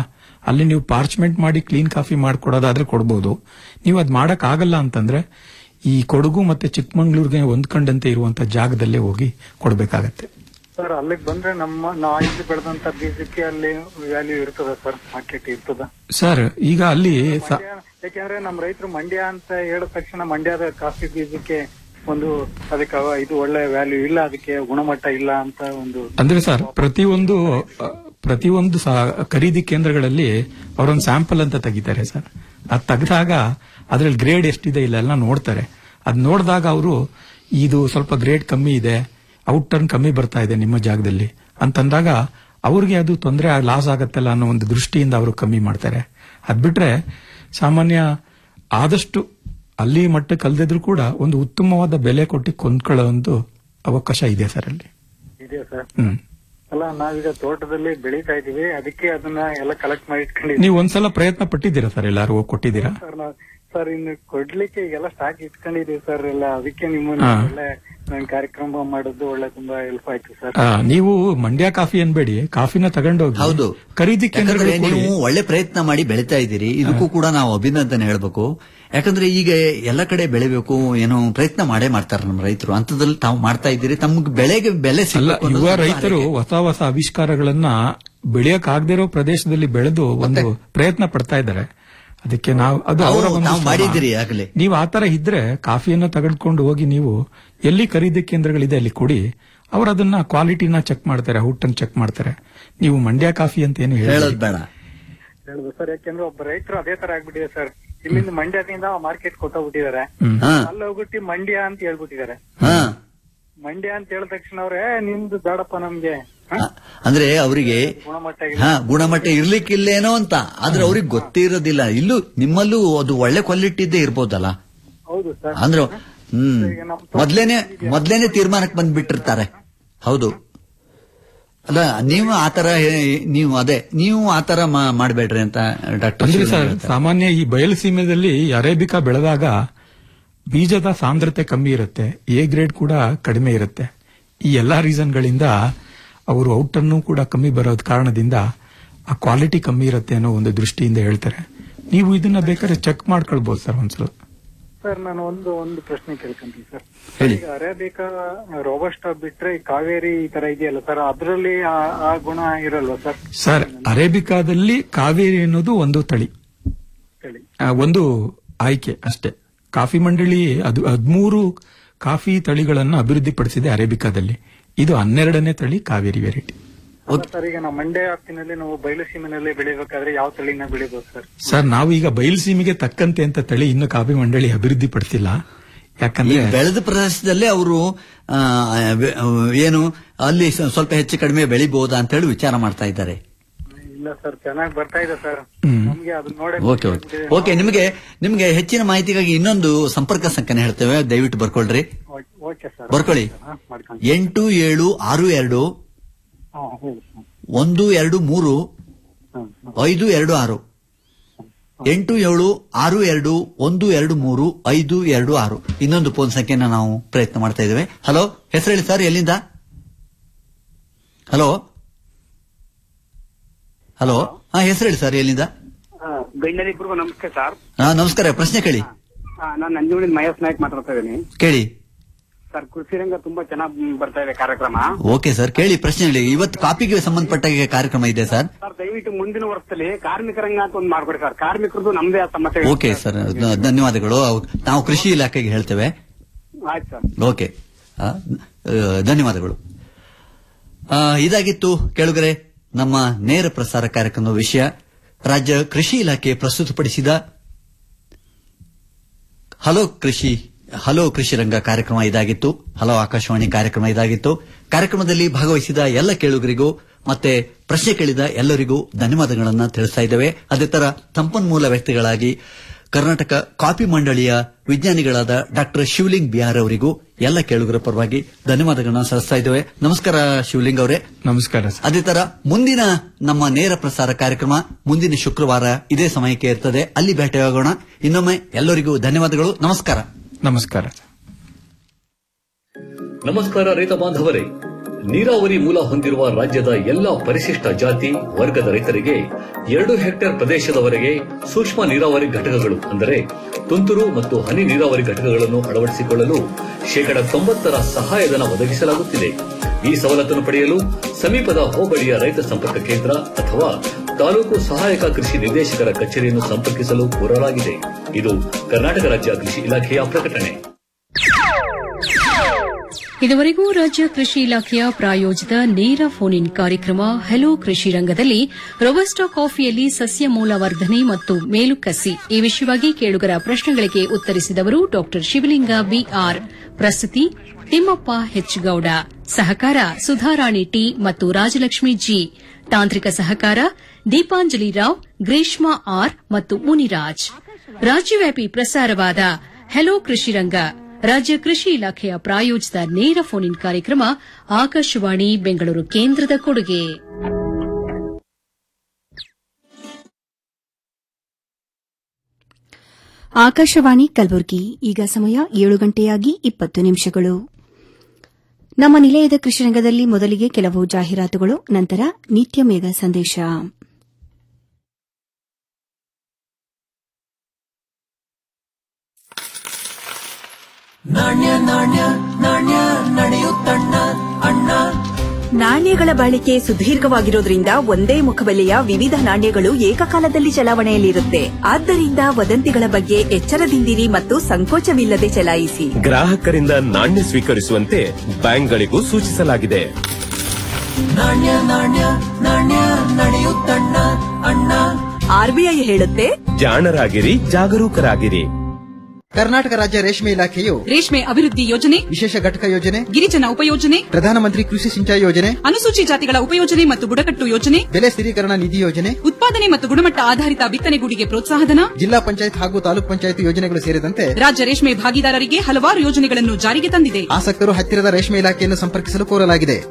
ಅಲ್ಲಿ ನೀವು ಪಾರ್ಚ್ಮೆಂಟ್ ಮಾಡಿ ಕ್ಲೀನ್ ಕಾಫಿ ಮಾಡ್ಕೊಡೋದಾದ್ರೆ ಕೊಡ್ಬೋದು ನೀವು ಅದ್ ಮಾಡಕ್ ಆಗಲ್ಲ ಅಂತಂದ್ರೆ ಈ ಕೊಡಗು ಮತ್ತೆ ಚಿಕ್ಕಮಂಗ್ಳೂರ್ಗೆ ಹೊಂದ್ಕೊಂಡಂತೆ ಇರುವಂತ ಜಾಗದಲ್ಲೇ ಹೋಗಿ ಕೊಡ್ಬೇಕಾಗತ್ತೆ ಸರ್ ಅಲ್ಲಿಗೆ ಬಂದ್ರೆ ನಮ್ಮ ನಾ ಇಲ್ಲಿ ಬೆಳೆದಂತ ಬೀಜಕ್ಕೆ ಅಲ್ಲಿ ವ್ಯಾಲ್ಯೂ ಇರ್ತದ ಸರ್ ಮಾರ್ಕೆಟ್ ಇರ್ತದ ಸರ್ ಈಗ ಅಲ್ಲಿ ಸ- ಮಂಡ್ಯ ಯಾಕೆಂದ್ರೆ ನಮ್ಮ ರೈತರು ಮಂಡ್ಯ ಅಂತ ಹೇಳಿದ ತಕ್ಷಣ ಮಂಡ್ಯದ ಕಾಫಿ ಬೀಜಕ್ಕೆ ಒಂದು ಅದಕ್ಕೆ ಅವ- ಇದು ಒಳ್ಳೆ ವ್ಯಾಲ್ಯೂ ಇಲ್ಲ ಅದಕ್ಕೆ ಗುಣಮಟ್ಟ ಇಲ್ಲ ಅಂತ ಒಂದು ಅಂದ್ರೆ ಸರ್ ಪ್ರತಿಯೊಂದು ಅ, ಪ್ರತಿಯೊಂದು ಸ- ಖರೀದಿ ಕೇಂದ್ರಗಳಲ್ಲಿ ಅವರೊಂದು ಸ್ಯಾಂಪಲ್ ಅಂತ ತೆಗಿತಾರೆ ಸರ್ ಅದ್ ತೆಗೆದಾಗ ಅದ್ರಲ್ಲಿ ಗ್ರೇಡ್ ಎಷ್ಟಿದೆ ಇಲ್ಲ ಎಲ್ಲ ನೋಡ್ತಾರೆ ಅದ್ ನೋಡಿದಾಗ ಅವರು ಇದು ಸ್ವಲ್ಪ ಗ್ರೇಡ್ ಕಮ್ಮಿ ಇದೆ ಔಟ್ ಟರ್ನ್ ಕಮ್ಮಿ ಬರ್ತಾ ಇದೆ ನಿಮ್ಮ ಜಾಗದಲ್ಲಿ ಅಂತಂದಾಗ ಅವ್ರಿಗೆ ಅದು ತೊಂದರೆ ಲಾಸ್ ಆಗತ್ತಲ್ಲ ಅನ್ನೋ ಒಂದು ದೃಷ್ಟಿಯಿಂದ ಅವರು ಕಮ್ಮಿ ಮಾಡ್ತಾರೆ ಅದ್ ಬಿಟ್ರೆ ಸಾಮಾನ್ಯ ಆದಷ್ಟು ಅಲ್ಲಿ ಮಟ್ಟಕ್ಕೆ ಅಲ್ದಿದ್ರು ಕೂಡ ಒಂದು ಉತ್ತಮವಾದ ಬೆಲೆ ಕೊಟ್ಟು ಕೊಂಡ್ಕೊಳ್ಳೋ ಒಂದು ಅವಕಾಶ ಇದೆ ಸರ್ ಅಲ್ಲಿ ಇದೆ ಸರ್ ಹ್ಮ್ ಅಲ್ಲ ನಾವೀಗ ತೋಟದಲ್ಲಿ ಬೆಳೀತಾ ಇದೀವಿ ಅದಕ್ಕೆ ಅದನ್ನ ಎಲ್ಲ ಕಲೆಕ್ಟ್ ಮಾಡಿ ಇಟ್ಕೊಂಡಿದ್ದೀವಿ ನೀವು ಒಂದ್ಸಲ ಪ್ರಯತ್ನ ಪಟ್ಟಿದ್ದೀರಾ ಸರ್ ಎಲ್ಲಾರು ಹೋಗಿ ಕೊಟ್ಟಿದ್ದೀರಾ ಸರ್ ನಾವು ಸರ್ ಇನ್ನು ಕೊಡ್ಲಿಕ್ಕೆ ಈಗೆಲ್ಲ ಸ್ಟಾಕ್ ಇಟ್ಕೊಂಡಿದೀವಿ ಸರ್ ಎಲ್ಲ ಅದಕ್ಕೆ ನಿಮ್ಮನ್ನ ಹಾ. ಒಳ್ಳೆ ನನ್ ಕಾರ್ಯಕ್ರಮ ಮಾಡೋದು ಒಳ್ಳೆ ತುಂಬಾ ಹೆಲ್ಪ್ ಆಯ್ತು ಸರ್ ಆ, ನೀವು ಮಂಡ್ಯ ಕಾಫಿ ಅನ್ಬೇಡಿ ಕಾಫಿನ ತಗೊಂಡೋಗಿ ಹೌದು ಖರೀದಿ ಯಾಕಂದ್ರೆ ಕೇಂದ್ರಗಳು ನೀವು ಒಳ್ಳೆ ಪ್ರಯತ್ನ ಮಾಡಿ ಬೆಳಿತಾ ಇದ್ದೀರಿ ಇದಕ್ಕೂ ಕೂಡ ನಾವು ಅಭಿನಂದನೆ ಹೇಳ್ಬೇಕು ಯಾಕಂದ್ರೆ ಈಗ ಎಲ್ಲ ಕಡೆ ಬೆಳಿಬೇಕು ಏನೋ ಪ್ರಯತ್ನ ಮಾಡೇ ಮಾಡ್ತಾರೆ ನಮ್ಮ ರೈತರು ಅಂತದ್ರಲ್ಲಿ ತಾವು ಮಾಡ್ತಾ ಇದ್ದೀರಿ ತಮ್ಗೆ ಬೆಳೆಗೆ ಬೆಲೆ ಅಲ್ಲ ಸಿಗ್ಬೇಕು ಅನ್ನೋದು ಯುವ ನಮ್ಮ ರೈತರು ಆರೈಕೆ. ಹೊಸ ಹೊಸ ಆವಿಷ್ಕಾರಗಳನ್ನ ಬೆಳೆಯಕ್ ಆಗದೇ ಇರೋ ಪ್ರದೇಶದಲ್ಲಿ ಬೆಳೆದು ಒಂದು ಪ್ರಯತ್ನ ಪಡ್ತಾ ಇದ್ದಾರೆ ಅದಕ್ಕೆ ನಾವು ಅದು ನಾವು- ಅವರ ಒಂದು ನಾವು ಶ್ರಮ. ಮಾಡಿದ್ದೀರಿ ಆಗ್ಲೇ. ನೀವು ಆತರ ಇದ್ರೆ ಕಾಫಿಯನ್ನ ತೆಗೆದುಕೊಂಡು ಹೋಗಿ ನೀವು ಎಲ್ಲಿ ಖರೀದಿ ಕೇಂದ್ರಗಳಿದೆ ಅಲ್ಲಿ ಕೊಡಿ ಅವ್ರು ಅದನ್ನ ಕ್ವಾಲಿಟಿನ ಚೆಕ್ ಮಾಡ್ತಾರೆ ಔಟನ್ ಚೆಕ್ ಮಾಡ್ತಾರೆ ನೀವು ಮಂಡ್ಯ ಕಾಫಿ ಅಂತ ಏನು ಹೇಳೋದ್ ಹೇಳಿ ಬೇಡ ಹೇಳುದು ಸರ್ ಯಾಕೆಂದ್ರೆ ಒಬ್ಬ ರೈತರು ಅದೇ ತರ ಆಗ್ಬಿಟ್ಟಿದೆ ಸರ್ ಇಲ್ಲಿಂದ ಮಂಡ್ಯದಿಂದ ಮಾರ್ಕೆಟ್ ಕೊಟ್ಟೋಗ್ಬಿಟ್ಟಿದ್ದಾರೆ ಹಾ. ಅಲ್ಲಿ ಹೋಗ್ಬಿಟ್ಟು ಮಂಡ್ಯ ಅಂತ ಹೇಳ್ಬಿಟ್ಟಿದ್ದಾರೆ ಹಾ ಮಂಡ್ಯ ಅಂತ ಹೇಳಿದ ತಕ್ಷಣ ಅವ್ರೆ ನಿಮ್ದು ಬೇಡಪ್ಪ ನಮ್ಗೆ ಹ? ಅಂದ್ರೆ ಅವರಿಗೆ ಗುಣಮಟ್ಟ ಇಲ್ಲ ಹಾ ಗುಣಮಟ್ಟ ಇರ್ಲಿಕ್ಕಿಲ್ಲೇನೋ ಅಂತ ಆದ್ರೆ ಅವ್ರಿಗೆ ಗೊತ್ತಿರೋದಿಲ್ಲ ಇಲ್ಲೂ ನಿಮ್ಮಲ್ಲೂ ಅದು ಒಳ್ಳೆ ಕ್ವಾಲಿಟಿ ಇದ್ದೇ ಇರ್ಬೋದಲ್ಲ ಹೌದು ಸರ್ ಅಂದ್ರೆ ಹ್ಮ್ ಮೊದ್ಲೇನೆ ಮೊದ್ಲೇನೆ ತೀರ್ಮಾನಕ್ಕೆ ಬಂದ್ಬಿಟ್ಟಿರ್ತಾರೆ ಹೌದು ಅಲ್ಲ ನೀವು ಆತರ ಹೇ- ನೀವು ಅದೇ ನೀವು ಆತರ ಮಾ- ಮಾಡ್ಬೇಡ್ರಿ ಅಂತ ಡಾಕ್ಟರ್ ಅಂದ್ರೆ ಸರ್ ಸಾಮಾನ್ಯ ಈ ಬಯಲು ಸೀಮೆದಲ್ಲಿ ಅರೇಬಿಕಾ ಬೆಳೆದಾಗ ಬೀಜದ ಸಾಂದ್ರತೆ ಕಮ್ಮಿ ಇರುತ್ತೆ ಎ ಗ್ರೇಡ್ ಕೂಡ ಕಡಿಮೆ ಇರುತ್ತೆ ಈ ಎಲ್ಲಾ ರೀಸನ್ಗಳಿಂದ ಅವರು ಔಟನ್ನು ಕೂಡ ಕಮ್ಮಿ ಬರೋದ್ ಕಾರಣದಿಂದ ಆ ಕ್ವಾಲಿಟಿ ಕಮ್ಮಿ ಇರುತ್ತೆ ಅನ್ನೋ ಒಂದು ದೃಷ್ಟಿಯಿಂದ ಹೇಳ್ತಾರೆ ನೀವು ಇದನ್ನ ಬೇಕಾದ್ರೆ ಚೆಕ್ ಮಾಡ್ಕೊಳ್ಬಹುದು ಸರ್ ಒಂದ್ಸಲ ಸರ್ ನಾನು ಒಂದು ಒಂದು ಪ್ರಶ್ನೆ ಕೇಳ್ಕೊಂತೀನಿ ಸರ್ ಹೇಳಿ. ಈಗ ಅರೇಬಿಕಾ ರೋಬಸ್ಟ ಬಿಟ್ರೆ ಈ ಕಾವೇರಿ ಈ ತರ ಇದೆಯಲ್ಲ ಸರ್ ಅದರಲ್ಲಿ ಆ ಗುಣ ಇರಲ್ವಾ ಸರ್ ಸರ್ ಅರೇಬಿಕಾದಲ್ಲಿ ಕಾವೇರಿ ಅನ್ನೋದು ಒಂದು ತಳಿ ಹೇಳಿ ಆ, ಒಂದು ಆಯ್ಕೆ ಅಷ್ಟೇ ಕಾಫಿ ಮಂಡಳಿ ಅದು ಹದಿಮೂರು ಕಾಫಿ ತಳಿಗಳನ್ನು ಅಭಿವೃದ್ಧಿಪಡಿಸಿದೆ ಅರೇಬಿಕಾದಲ್ಲಿ ಇದು ಹನ್ನೆರಡನೇ ತಳಿ ಕಾವೇರಿ ವೆರೈಟಿ ಅಲ್ಲ ಸರ್ ಈಗ ನಾವು ಮಂಡ್ಯ ವ್ಯಾಪ್ತಿನಲ್ಲಿ ನಾವು ಬಯಲು ಸೀಮೆನಲ್ಲಿ ಬೆಳಿಬೇಕಾದ್ರೆ ಯಾವ ತಳಿನ ಬೆಳಿಬಹುದು ಸರ್ ಸರ್ ನಾವು ಈಗ ಬಯಲುಸೀಮೆಗೆ ತಕ್ಕಂತೆ ಅಂತ ತಳಿ ಇನ್ನು ಕಾಫಿ ಮಂಡಳಿ ಅಭಿವೃದ್ಧಿಪಡಿಸಿಲ್ಲ ಈ ಯಾಕಂದ್ರೆ ಬೆಳೆದ ಪ್ರದೇಶದಲ್ಲೇ ಅವರು ಏನು ಅಲ್ಲಿ ಸ್ವ- ಸ್ವಲ್ಪ ಹೆಚ್ಚು ಕಡಿಮೆ ಬೆಳಿಬಹುದಾ ಅಂತ ಹೇಳಿ ವಿಚಾರ ಮಾಡ್ತಾ ಇದ್ದಾರೆ ಇಲ್ಲ ಸರ್ ಚೆನ್ನಾಗಿ ಬರ್ತಾ ಇದೆ ಸರ್ ಹ್ಮ್. ನಮ್ಗೆ ಅದು ನೋಡೇ ಓಕೆ ಓಕೆ ಓಕೆ ನಿಮಗೆ ನಿಮಗೆ ಹೆಚ್ಚಿನ ಮಾಹಿತಿಗಾಗಿ ಇನ್ನೊಂದು ಸಂಪರ್ಕ ಸಂಖ್ಯೆ ಹೇಳ್ತೇವೆ ದಯವಿಟ್ಟು ಬರ್ಕೊಳ್ರಿ ಓಕೆ ಸರ್ ಬರ್ಕೊಳ್ಳಿ ಹಾ, ಮಾಡ್ಕೊಂಡು ಎಂಟು ಏಳು ಆರು ಎರಡು ಹಾ ಹೇಳಿ ಸರ್ ಒಂದು ಎರಡು ಮೂರು ಹಾ ಐದು ಎರಡು ಆರು ಎಂಟು ಏಳು ಆರು ಎರಡು ಒಂದು ಎರಡು ಮೂರು ಐದು ಎರಡು ಆರು ಇನ್ನೊಂದು ಫೋನ್ ಸಂಖ್ಯೆನ ನಾವು ಪ್ರಯತ್ನ ಮಾಡ್ತಾ ಇದ್ದೇವೆ ಹಲೋ ಹೆಸರು ಹೇಳಿ ಸರ್ ಎಲ್ಲಿಂದ ಹಲೋ ಹಲೋ ಹಾ ಹೆಸರು ಹೇಳಿ ಸರ್ ಎಲ್ಲಿಂದ ಗಣ್ಯರಿಬ್ಬರಿಗೂ ನಮಸ್ತೆ ಸರ್ ಹಾ ನಮಸ್ಕಾರ ಪ್ರಶ್ನೆ ಕೇಳಿ ನಾನು ನಂಜುಳಿಂದ ಮಹೇಶ್ ನಾಯ್ಕ್ ಮಾತಾಡ್ತಾ ಇದ್ದೀನಿ ಕೇಳಿ ಸರ್ ಕೃಷಿ ರಂಗ ತುಂಬಾ ಚೆನ್ನಾಗಿ ಬರ್ತಾ ಇದೆ ಕಾರ್ಯಕ್ರಮ ಓಕೆ ಸರ್ ಕೇಳಿ ಪ್ರಶ್ನೆ ಹೇಳಿ ಇವತ್ತು ಕಾಪಿಗೆ ಸಂಬಂಧಪಟ್ಟ ಕಾರ್ಯಕ್ರಮ ಇದೆ ಸರ್ ಸರ್ ದಯವಿಟ್ಟು ಮುಂದಿನ ವರ್ಷದಲ್ಲಿ ಕಾರ್ಮಿಕ ರಂಗ ಅಂತ ಒಂದು ಮಾಡ್ಕೊಡಿ ಸರ್ ಕಾರ್ಮಿಕರದ್ದು ನಮ್ದೇ ಆದ ಸಮಸ್ಯೆ ಇದೆ. ಓಕೆ ಸರ್ ಧ- ಧನ್ಯವಾದಗಳು ಅವ್- ನಾವು ಕೃಷಿ ಇಲಾಖೆಗೆ ಹೇಳ್ತೇವೆ ಆಯ್ತು ಸರ್ ಓಕೆ ಆ, ಆ, ಧನ್ಯವಾದಗಳು ಆ, ಇದಾಗಿತ್ತು ಕೇಳುಗರೆ ನಮ್ಮ ನೇರ ಪ್ರಸಾರ ಕಾರ್ಯಕ್ರಮದ ವಿಷಯ ರಾಜ್ಯ ಕೃಷಿ ಇಲಾಖೆ ಪ್ರಸ್ತುತಪಡಿಸಿದ ಹಲೋ ಕೃಷಿ ಹಲೋ ಕೃಷಿ ರಂಗ ಕಾರ್ಯಕ್ರಮ ಇದಾಗಿತ್ತು ಹಲೋ ಆಕಾಶವಾಣಿ ಕಾರ್ಯಕ್ರಮ ಇದಾಗಿತ್ತು ಕಾರ್ಯಕ್ರಮದಲ್ಲಿ ಭಾಗವಹಿಸಿದ ಎಲ್ಲ ಕೇಳುಗರಿಗೂ ಮತ್ತೆ ಪ್ರಶ್ನೆ ಕೇಳಿದ ಎಲ್ಲರಿಗೂ ಧನ್ಯವಾದಗಳನ್ನ ತಿಳಿಸ್ತಾ ಇದ್ದೇವೆ ಅದೇ ತರ ಸಂಪನ್ಮೂಲ ವ್ಯಕ್ತಿಗಳಾಗಿ ಕರ್ನಾಟಕ ಕಾಫಿ ಮಂಡಳಿಯ ವಿಜ್ಞಾನಿಗಳಾದ ಡಾಕ್ಟರ್ ಶಿವಲಿಂಗ್ ಬಿಹಾರ್ ಅವರಿಗೂ ಎಲ್ಲ ಕೇಳುಗರ ಪರವಾಗಿ ಧನ್ಯವಾದಗಳನ್ನ ಸಲ್ಲಿಸ್ತಾ ಇದ್ದೇವೆ ನಮಸ್ಕಾರ ಶಿವಲಿಂಗ್ ಅವರೇ ನಮಸ್ಕಾರ ಸರ್ ಅದೇ ತರ ಮುಂದಿನ ನಮ್ಮ ನೇರ ಪ್ರಸಾರ ಕಾರ್ಯಕ್ರಮ ಮುಂದಿನ ಶುಕ್ರವಾರ ಇದೇ ಸಮಯಕ್ಕೆ ಇರ್ತದೆ ಅಲ್ಲಿ ಭೇಟಿಯಾಗೋಣ ಇನ್ನೊಮ್ಮೆ ಎಲ್ಲರಿಗೂ ಧನ್ಯವಾದಗಳು ನಮಸ್ಕಾರ ನಮಸ್ಕಾರ ನಮಸ್ಕಾರ ರೈತ ಬಾಂಧವರೇ ನೀರಾವರಿ ಮೂಲ ಹೊಂದಿರುವ ರಾಜ್ಯದ ಎಲ್ಲಾ ಪರಿಶಿಷ್ಟ ಜಾತಿ ವರ್ಗದ ರೈತರಿಗೆ ಎರಡು ಹೆಕ್ಟೇರ್ ಪ್ರದೇಶದವರೆಗೆ ಸೂಕ್ಷ್ಮ ನೀರಾವರಿ ಘಟಕಗಳು ಅಂದರೆ ತುಂತುರು ಮತ್ತು ಹನಿ ನೀರಾವರಿ ಘಟಕಗಳನ್ನು ಅಳವಡಿಸಿಕೊಳ್ಳಲು ಶೇಕಡ ತೊಂಬತ್ತರ ಸಹಾಯಧನ ಒದಗಿಸಲಾಗುತ್ತಿದೆ ಈ ಸವಲತ್ತನ್ನು ಪಡೆಯಲು ಸಮೀಪದ ಹೋಬಳಿಯ ರೈತ ಸಂಪರ್ಕ ಕೇಂದ್ರ ಅಥವಾ ತಾಲೂಕು ಸಹಾಯಕ ಕೃಷಿ ನಿರ್ದೇಶಕರ ಕಚೇರಿಯನ್ನು ಸಂಪರ್ಕಿಸಲು ಕೋರಲಾಗಿದೆ ಇದು ಕರ್ನಾಟಕ ರಾಜ್ಯ ಕೃಷಿ ಇಲಾಖೆಯ ಪ್ರಕಟಣೆ ಇದುವರೆಗೂ ರಾಜ್ಯ ಕೃಷಿ ಇಲಾಖೆಯ ಪ್ರಾಯೋಜಿತ ನೇರ ಫೋನ್ ಇನ್ ಕಾರ್ಯಕ್ರಮ ಹೆಲೋ ಕೃಷಿ ರಂಗದಲ್ಲಿ ರೊಬಸ್ಟಾ ಕಾಫಿಯಲ್ಲಿ ಸಸ್ಯ ಮೂಲವರ್ಧನೆ ಮತ್ತು ಮೇಲುಕಸಿ ಈ ವಿಷಯವಾಗಿ ಕೇಳುಗರ ಪ್ರಶ್ನೆಗಳಿಗೆ ಉತ್ತರಿಸಿದವರು ಡಾ ಶಿವಲಿಂಗ ಬಿಆರ್ ಪ್ರಸ್ತುತಿ ತಿಮ್ಮಪ್ಪ ಹೆಚ್ಗೌಡ ಸಹಕಾರ ಸುಧಾರಾಣಿ ಟಿ ಮತ್ತು ರಾಜಲಕ್ಷ್ಮಿ ಜಿ ತಾಂತ್ರಿಕ ಸಹಕಾರ ದೀಪಾಂಜಲಿ ರಾವ್ ಗ್ರೀಷ್ಮಾ ಆರ್ ಮತ್ತು ಮುನಿರಾಜ್ ರಾಜ್ಯವ್ಯಾಪಿ ಪ್ರಸಾರವಾದ ಹೆಲೋ ಕೃಷಿ ರಂಗ ರಾಜ್ಯ ಕೃಷಿ ಇಲಾಖೆಯ ಪ್ರಾಯೋಜಿತ ನೇರ ಫೋನ್ ಇನ್ ಕಾರ್ಯಕ್ರಮ ಆಕಾಶವಾಣಿ ಬೆಂಗಳೂರು ಕೇಂದ್ರದ ಕೊಡುಗೆ ಆಕಾಶವಾಣಿ ಕಲಬುರಗಿ ಈಗ ಸಮಯ ಏಳು ಗಂಟೆಯಾಗಿ ಇಪ್ಪತ್ತು ನಿಮಿಷಗಳು ನಮ್ಮ ನಿಲಯದ ಕೃಷಿರಂಗದಲ್ಲಿ ಮೊದಲಿಗೆ ಕೆಲವು ಜಾಹೀರಾತುಗಳು ನಂತರ ನಿತ್ಯ ಮೇಘ ಸಂದೇಶ ನಾಣ್ಯ ನಾಣ್ಯ ನಾಣ್ಯ ನಡೆಯುತ್ತಣ್ಣ ಅಣ್ಣ ನಾಣ್ಯಗಳ ಬಾಳಿಕೆ ಸುದೀರ್ಘವಾಗಿರೋದ್ರಿಂದ ಒಂದೇ ಮುಖಬೆಲೆಯ ವಿವಿಧ ನಾಣ್ಯಗಳು ಏಕಕಾಲದಲ್ಲಿ ಚಲಾವಣೆಯಲ್ಲಿರುತ್ತೆ ಆದ್ದರಿಂದ ವದಂತಿಗಳ ಬಗ್ಗೆ ಎಚ್ಚರದಿಂದಿರಿ ಮತ್ತು ಸಂಕೋಚವಿಲ್ಲದೆ ಚಲಾಯಿಸಿ ಗ್ರಾಹಕರಿಂದ ನಾಣ್ಯ ಸ್ವೀಕರಿಸುವಂತೆ ಬ್ಯಾಂಕ್ಗಳಿಗೂ ಸೂಚಿಸಲಾಗಿದೆ ನಾಣ್ಯ ನಾಣ್ಯ ನಾಣ್ಯ ನಡೆಯುತ್ತಣ್ಣ ಅಣ್ಣ ಆರ್ಬಿಐ ಹೇಳುತ್ತೆ ಜಾಣರಾಗಿರಿ ಜಾಗರೂಕರಾಗಿರಿ ಕರ್ನಾಟಕ ರಾಜ್ಯ ರೇಷ್ಮೆ ಇಲಾಖೆಯು ರೇಷ್ಮೆ ಅಭಿವೃದ್ಧಿ ಯೋಜನೆ ವಿಶೇಷ ಘಟಕ ಯೋಜನೆ ಗಿರಿಜನ ಉಪಯೋಜನೆ ಪ್ರಧಾನಮಂತ್ರಿ ಕೃಷಿ ಸಿಂಚಾಯಿ ಯೋಜನೆ ಅನುಸೂಚಿ ಜಾತಿಗಳ ಉಪಯೋಜನೆ ಮತ್ತು ಬುಡಕಟ್ಟು ಯೋಜನೆ ಬೆಲೆ ಸ್ಥಿರೀಕರಣ ನಿಧಿ ಯೋಜನೆ ಉತ್ಪಾದನೆ ಮತ್ತು ಗುಣಮಟ್ಟ ಆಧಾರಿತ ಬಿತ್ತನೆಗೂಡಿಗೆ ಪ್ರೋತ್ಸಾಹಧನ ಜಿಲ್ಲಾ ಪಂಚಾಯತ್ ಹಾಗೂ ತಾಲೂಕ್ ಪಂಚಾಯತ್ ಯೋಜನೆಗಳು ಸೇರಿದಂತೆ ರಾಜ್ಯ ರೇಷ್ಮೆ ಭಾಗಿದಾರರಿಗೆ ಹಲವಾರು ಯೋಜನೆಗಳನ್ನು ಜಾರಿಗೆ ತಂದಿದೆ ಆಸಕ್ತರು ಹತ್ತಿರದ ರೇಷ್ಮೆ ಇಲಾಖೆಯನ್ನು ಸಂಪರ್ಕಿಸಲು ಕೋರಲಾಗಿದೆ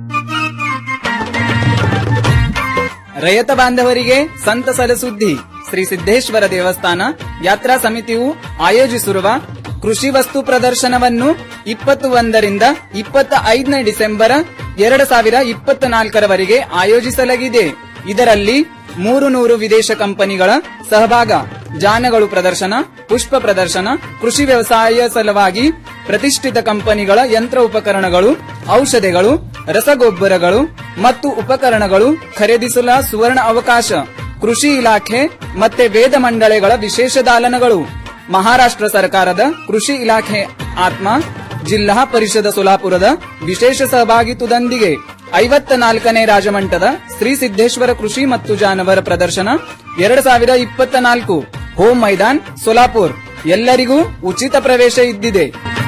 ರೈತ ಬಾಂಧವರಿಗೆ ಸಂತಸದ ಸುದ್ದಿ ಶ್ರೀ ಸಿದ್ದೇಶ್ವರ ದೇವಸ್ಥಾನ ಯಾತ್ರಾ ಸಮಿತಿಯು ಆಯೋಜಿಸಿರುವ ಕೃಷಿ ವಸ್ತು ಪ್ರದರ್ಶನವನ್ನು ಇಪ್ಪತ್ತು ಒಂದರಿಂದ ಇಪ್ಪತ್ತ ಐದನೇ ಡಿಸೆಂಬರ್ ಎರಡು ಸಾವಿರ ಇಪ್ಪತ್ತ ನಾಲ್ಕರವರೆಗೆ ಆಯೋಜಿಸಲಾಗಿದೆ ಇದರಲ್ಲಿ ಮೂರು ನೂರು ವಿದೇಶ ಕಂಪನಿಗಳ ಸಹಭಾಗ ಜಾನಗಳು ಪ್ರದರ್ಶನ ಪುಷ್ಪ ಪ್ರದರ್ಶನ ಕೃಷಿ ವ್ಯವಸಾಯ ಸಲುವಾಗಿ ಪ್ರತಿಷ್ಠಿತ ಕಂಪನಿಗಳ ಯಂತ್ರ ಉಪಕರಣಗಳು ಔಷಧಿಗಳು ರಸಗೊಬ್ಬರಗಳು ಮತ್ತು ಉಪಕರಣಗಳು ಖರೀದಿಸಲು ಸುವರ್ಣ ಅವಕಾಶ ಕೃಷಿ ಇಲಾಖೆ ಮತ್ತೆ ವೇದ ಮಂಡಳಿಗಳ ವಿಶೇಷ ದಾಲನಗಳು ಮಹಾರಾಷ್ಟ್ರ ಸರ್ಕಾರದ ಕೃಷಿ ಇಲಾಖೆ ಆತ್ಮ ಜಿಲ್ಲಾ ಪರಿಷದ ಸೋಲಾಪುರದ ವಿಶೇಷ ಸಹಭಾಗಿತ್ವದೊಂದಿಗೆ ಐವತ್ತ ನಾಲ್ಕನೇ ರಾಜಮಂಟದ ಶ್ರೀ ಸಿದ್ದೇಶ್ವರ ಕೃಷಿ ಮತ್ತು ಜಾನವರ ಪ್ರದರ್ಶನ ಎರಡು ಸಾವಿರ ಇಪ್ಪತ್ತ ನಾಲ್ಕು ಹೋಮ್ ಮೈದಾನ್ ಸೋಲಾಪುರ್ ಎಲ್ಲರಿಗೂ ಉಚಿತ ಪ್ರವೇಶ ಇದ್ದಿದೆ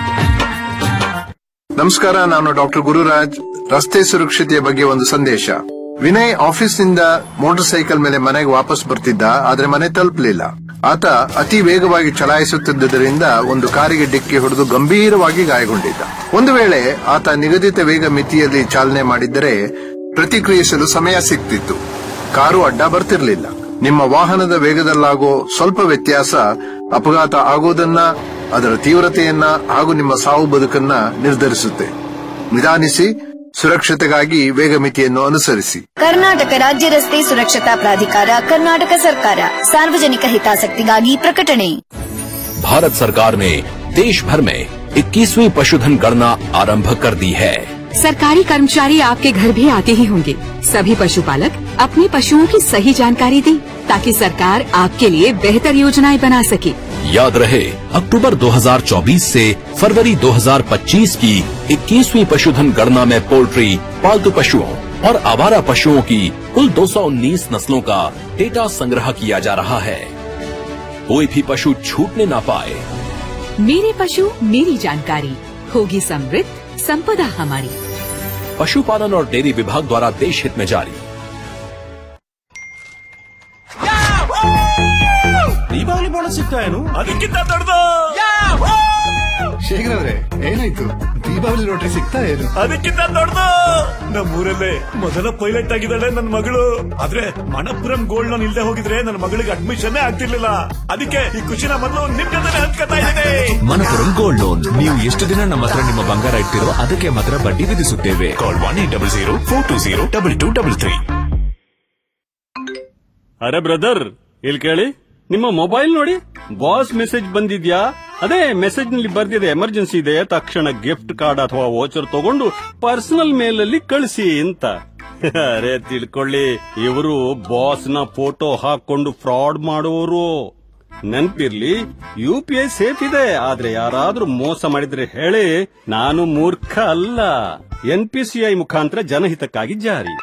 ನಮಸ್ಕಾರ ನಾನು ಡಾಕ್ಟರ್ ಗುರುರಾಜ್ ರಸ್ತೆ ಸುರಕ್ಷತೆಯ ಬಗ್ಗೆ ಒಂದು ಸಂದೇಶ ವಿನಯ್ ಆಫೀಸ್ನಿಂದ ಮೋಟಾರ್ ಸೈಕಲ್ ಮೇಲೆ ಮನೆಗೆ ವಾಪಸ್ ಬರ್ತಿದ್ದ ಆದ್ರೆ ಮನೆ ತಲುಪಲಿಲ್ಲ ಆತ ಅತಿ ವೇಗವಾಗಿ ಚಲಾಯಿಸುತ್ತಿದ್ದುದರಿಂದ ಒಂದು ಕಾರಿಗೆ ಡಿಕ್ಕಿ ಹೊಡೆದು ಗಂಭೀರವಾಗಿ ಗಾಯಗೊಂಡಿದ್ದ ಒಂದು ವೇಳೆ ಆತ ನಿಗದಿತ ವೇಗ ಮಿತಿಯಲ್ಲಿ ಚಾಲನೆ ಮಾಡಿದ್ದರೆ ಪ್ರತಿಕ್ರಿಯಿಸಲು ಸಮಯ ಸಿಗ್ತಿತ್ತು ಕಾರು ಅಡ್ಡ ಬರ್ತಿರ್ಲಿಲ್ಲ ನಿಮ್ಮ ವಾಹನದ ವೇಗದಲ್ಲಾಗೋ ಸ್ವಲ್ಪ ವ್ಯತ್ಯಾಸ ಅಪಘಾತ ಆಗೋದನ್ನ ಅದರ ತೀವ್ರತೆಯನ್ನ ಹಾಗೂ ನಿಮ್ಮ ಸಾವು ಬದುಕನ್ನ ನಿರ್ಧರಿಸುತ್ತೆ ನಿಧಾನಿಸಿ ಸುರಕ್ಷತೆಗಾಗಿ ವೇಗ ಮಿತಿಯನ್ನು ಅನುಸರಿಸಿ ಕರ್ನಾಟಕ ರಾಜ್ಯ ರಸ್ತೆ ಸುರಕ್ಷತಾ ಪ್ರಾಧಿಕಾರ ಕರ್ನಾಟಕ ಸರ್ಕಾರ ಸಾರ್ವಜನಿಕ ಹಿತಾಸಕ್ತಿಗಾಗಿ ಪ್ರಕಟಣೆ भारत सरकार ने देश भर में 21वीं पशुधन गणना आरंभ कर दी है सरकारी कर्मचारी आपके घर भी आते ही होंगे सभी पशुपालक अपने पशुओं की सही जानकारी दें ताकि सरकार आपके लिए बेहतर योजनाएं बना सके याद रहे अक्टूबर 2024 से फरवरी 2025 की 21वीं पशुधन गणना में पोल्ट्री पालतू पशुओं और आवारा पशुओं की कुल 219 नस्लों का डेटा संग्रह किया जा रहा है कोई भी पशु छूटने ना पाए मेरे पशु मेरी जानकारी होगी समृद्ध संपदा हमारी पशुपालन और डेयरी विभाग द्वारा देश हित में जारी ದೀಪಾವಳಿ ಬೋನಸ್ ಸಿಗ್ತಾ ಏನು ಅದಕ್ಕಿಂತ ದೊಡ್ಡದು ಶೇಖರ್ ಅವ್ರೆ ಏನಾಯ್ತು ದೀಪಾವಳಿ ಲಾಟ್ರಿ ಸಿಗ್ತಾ ಏನು ಅದಕ್ಕಿಂತ ದೊಡ್ಡದು ನಮ್ಮೂರಲ್ಲೇ ಮೊದಲ ಪೈಲಟ್ ಆಗಿದ್ದಾಳೆ ನನ್ನ ಮಗಳು ಆದ್ರೆ ಮಣಪುರಂ ಗೋಲ್ಡ್ ಲೋನ್ ಇಲ್ದೆ ಹೋಗಿದ್ರೆ ನನ್ನ ಮಗಳಿಗೆ ಅಡ್ಮಿಷನ್ ಆಗ್ತಿರ್ಲಿಲ್ಲ ಅದಕ್ಕೆ ಈ ಖುಷಿನ ಮೊದಲು ನಿಮ್ ಜೊತೆ ಹಂಚ್ಕೊತಾ ಇದ್ದೀನಿ ಮನಪುರಂ ಗೋಲ್ಡ್ ಲೋನ್ ನೀವು ಎಷ್ಟು ದಿನ ನಮ್ಮ ಹತ್ರ ನಿಮ್ಮ ಬಂಗಾರ ಇಟ್ಟಿರೋ ಅದಕ್ಕೆ ಮಾತ್ರ ಬಡ್ಡಿ ವಿಧಿಸುತ್ತೇವೆ call one eight double zero four two zero double two double three ಅರೆ ಬ್ರದರ್ ಇಲ್ಲಿ ಕೇಳಿ ನಿಮ್ಮ ಮೊಬೈಲ್ ನೋಡಿ ಬಾಸ್ ಮೆಸೇಜ್ ಬಂದಿದ್ಯಾ ಅದೇ ಮೆಸೇಜ್ ನಲ್ಲಿ ಬರ್ದಿದೆ ಎಮರ್ಜೆನ್ಸಿ ಇದೆ ತಕ್ಷಣ ಗಿಫ್ಟ್ ಕಾರ್ಡ್ ಅಥವಾ ವೋಚರ್ ತಗೊಂಡು ಪರ್ಸನಲ್ ಮೇಲ್ ಅಲ್ಲಿ ಕಳಿಸಿ ಅಂತ ಅರೆ ತಿಳ್ಕೊಳ್ಳಿ ಇವರು ಬಾಸ್ ನ ಫೋಟೋ ಹಾಕೊಂಡು ಫ್ರಾಡ್ ಮಾಡುವವರು ನೆನ್ಪಿರ್ಲಿ ಯು ಪಿ ಐ ಸೇಫ್ ಇದೆ ಆದ್ರೆ ಯಾರಾದ್ರೂ ಮೋಸ ಮಾಡಿದ್ರೆ ಹೇಳಿ ನಾನು ಮೂರ್ಖ ಅಲ್ಲ ಎನ್ ಪಿ ಸಿ ಐ ಮುಖಾಂತರ ಜನಹಿತಕ್ಕಾಗಿ ಜಾರಿ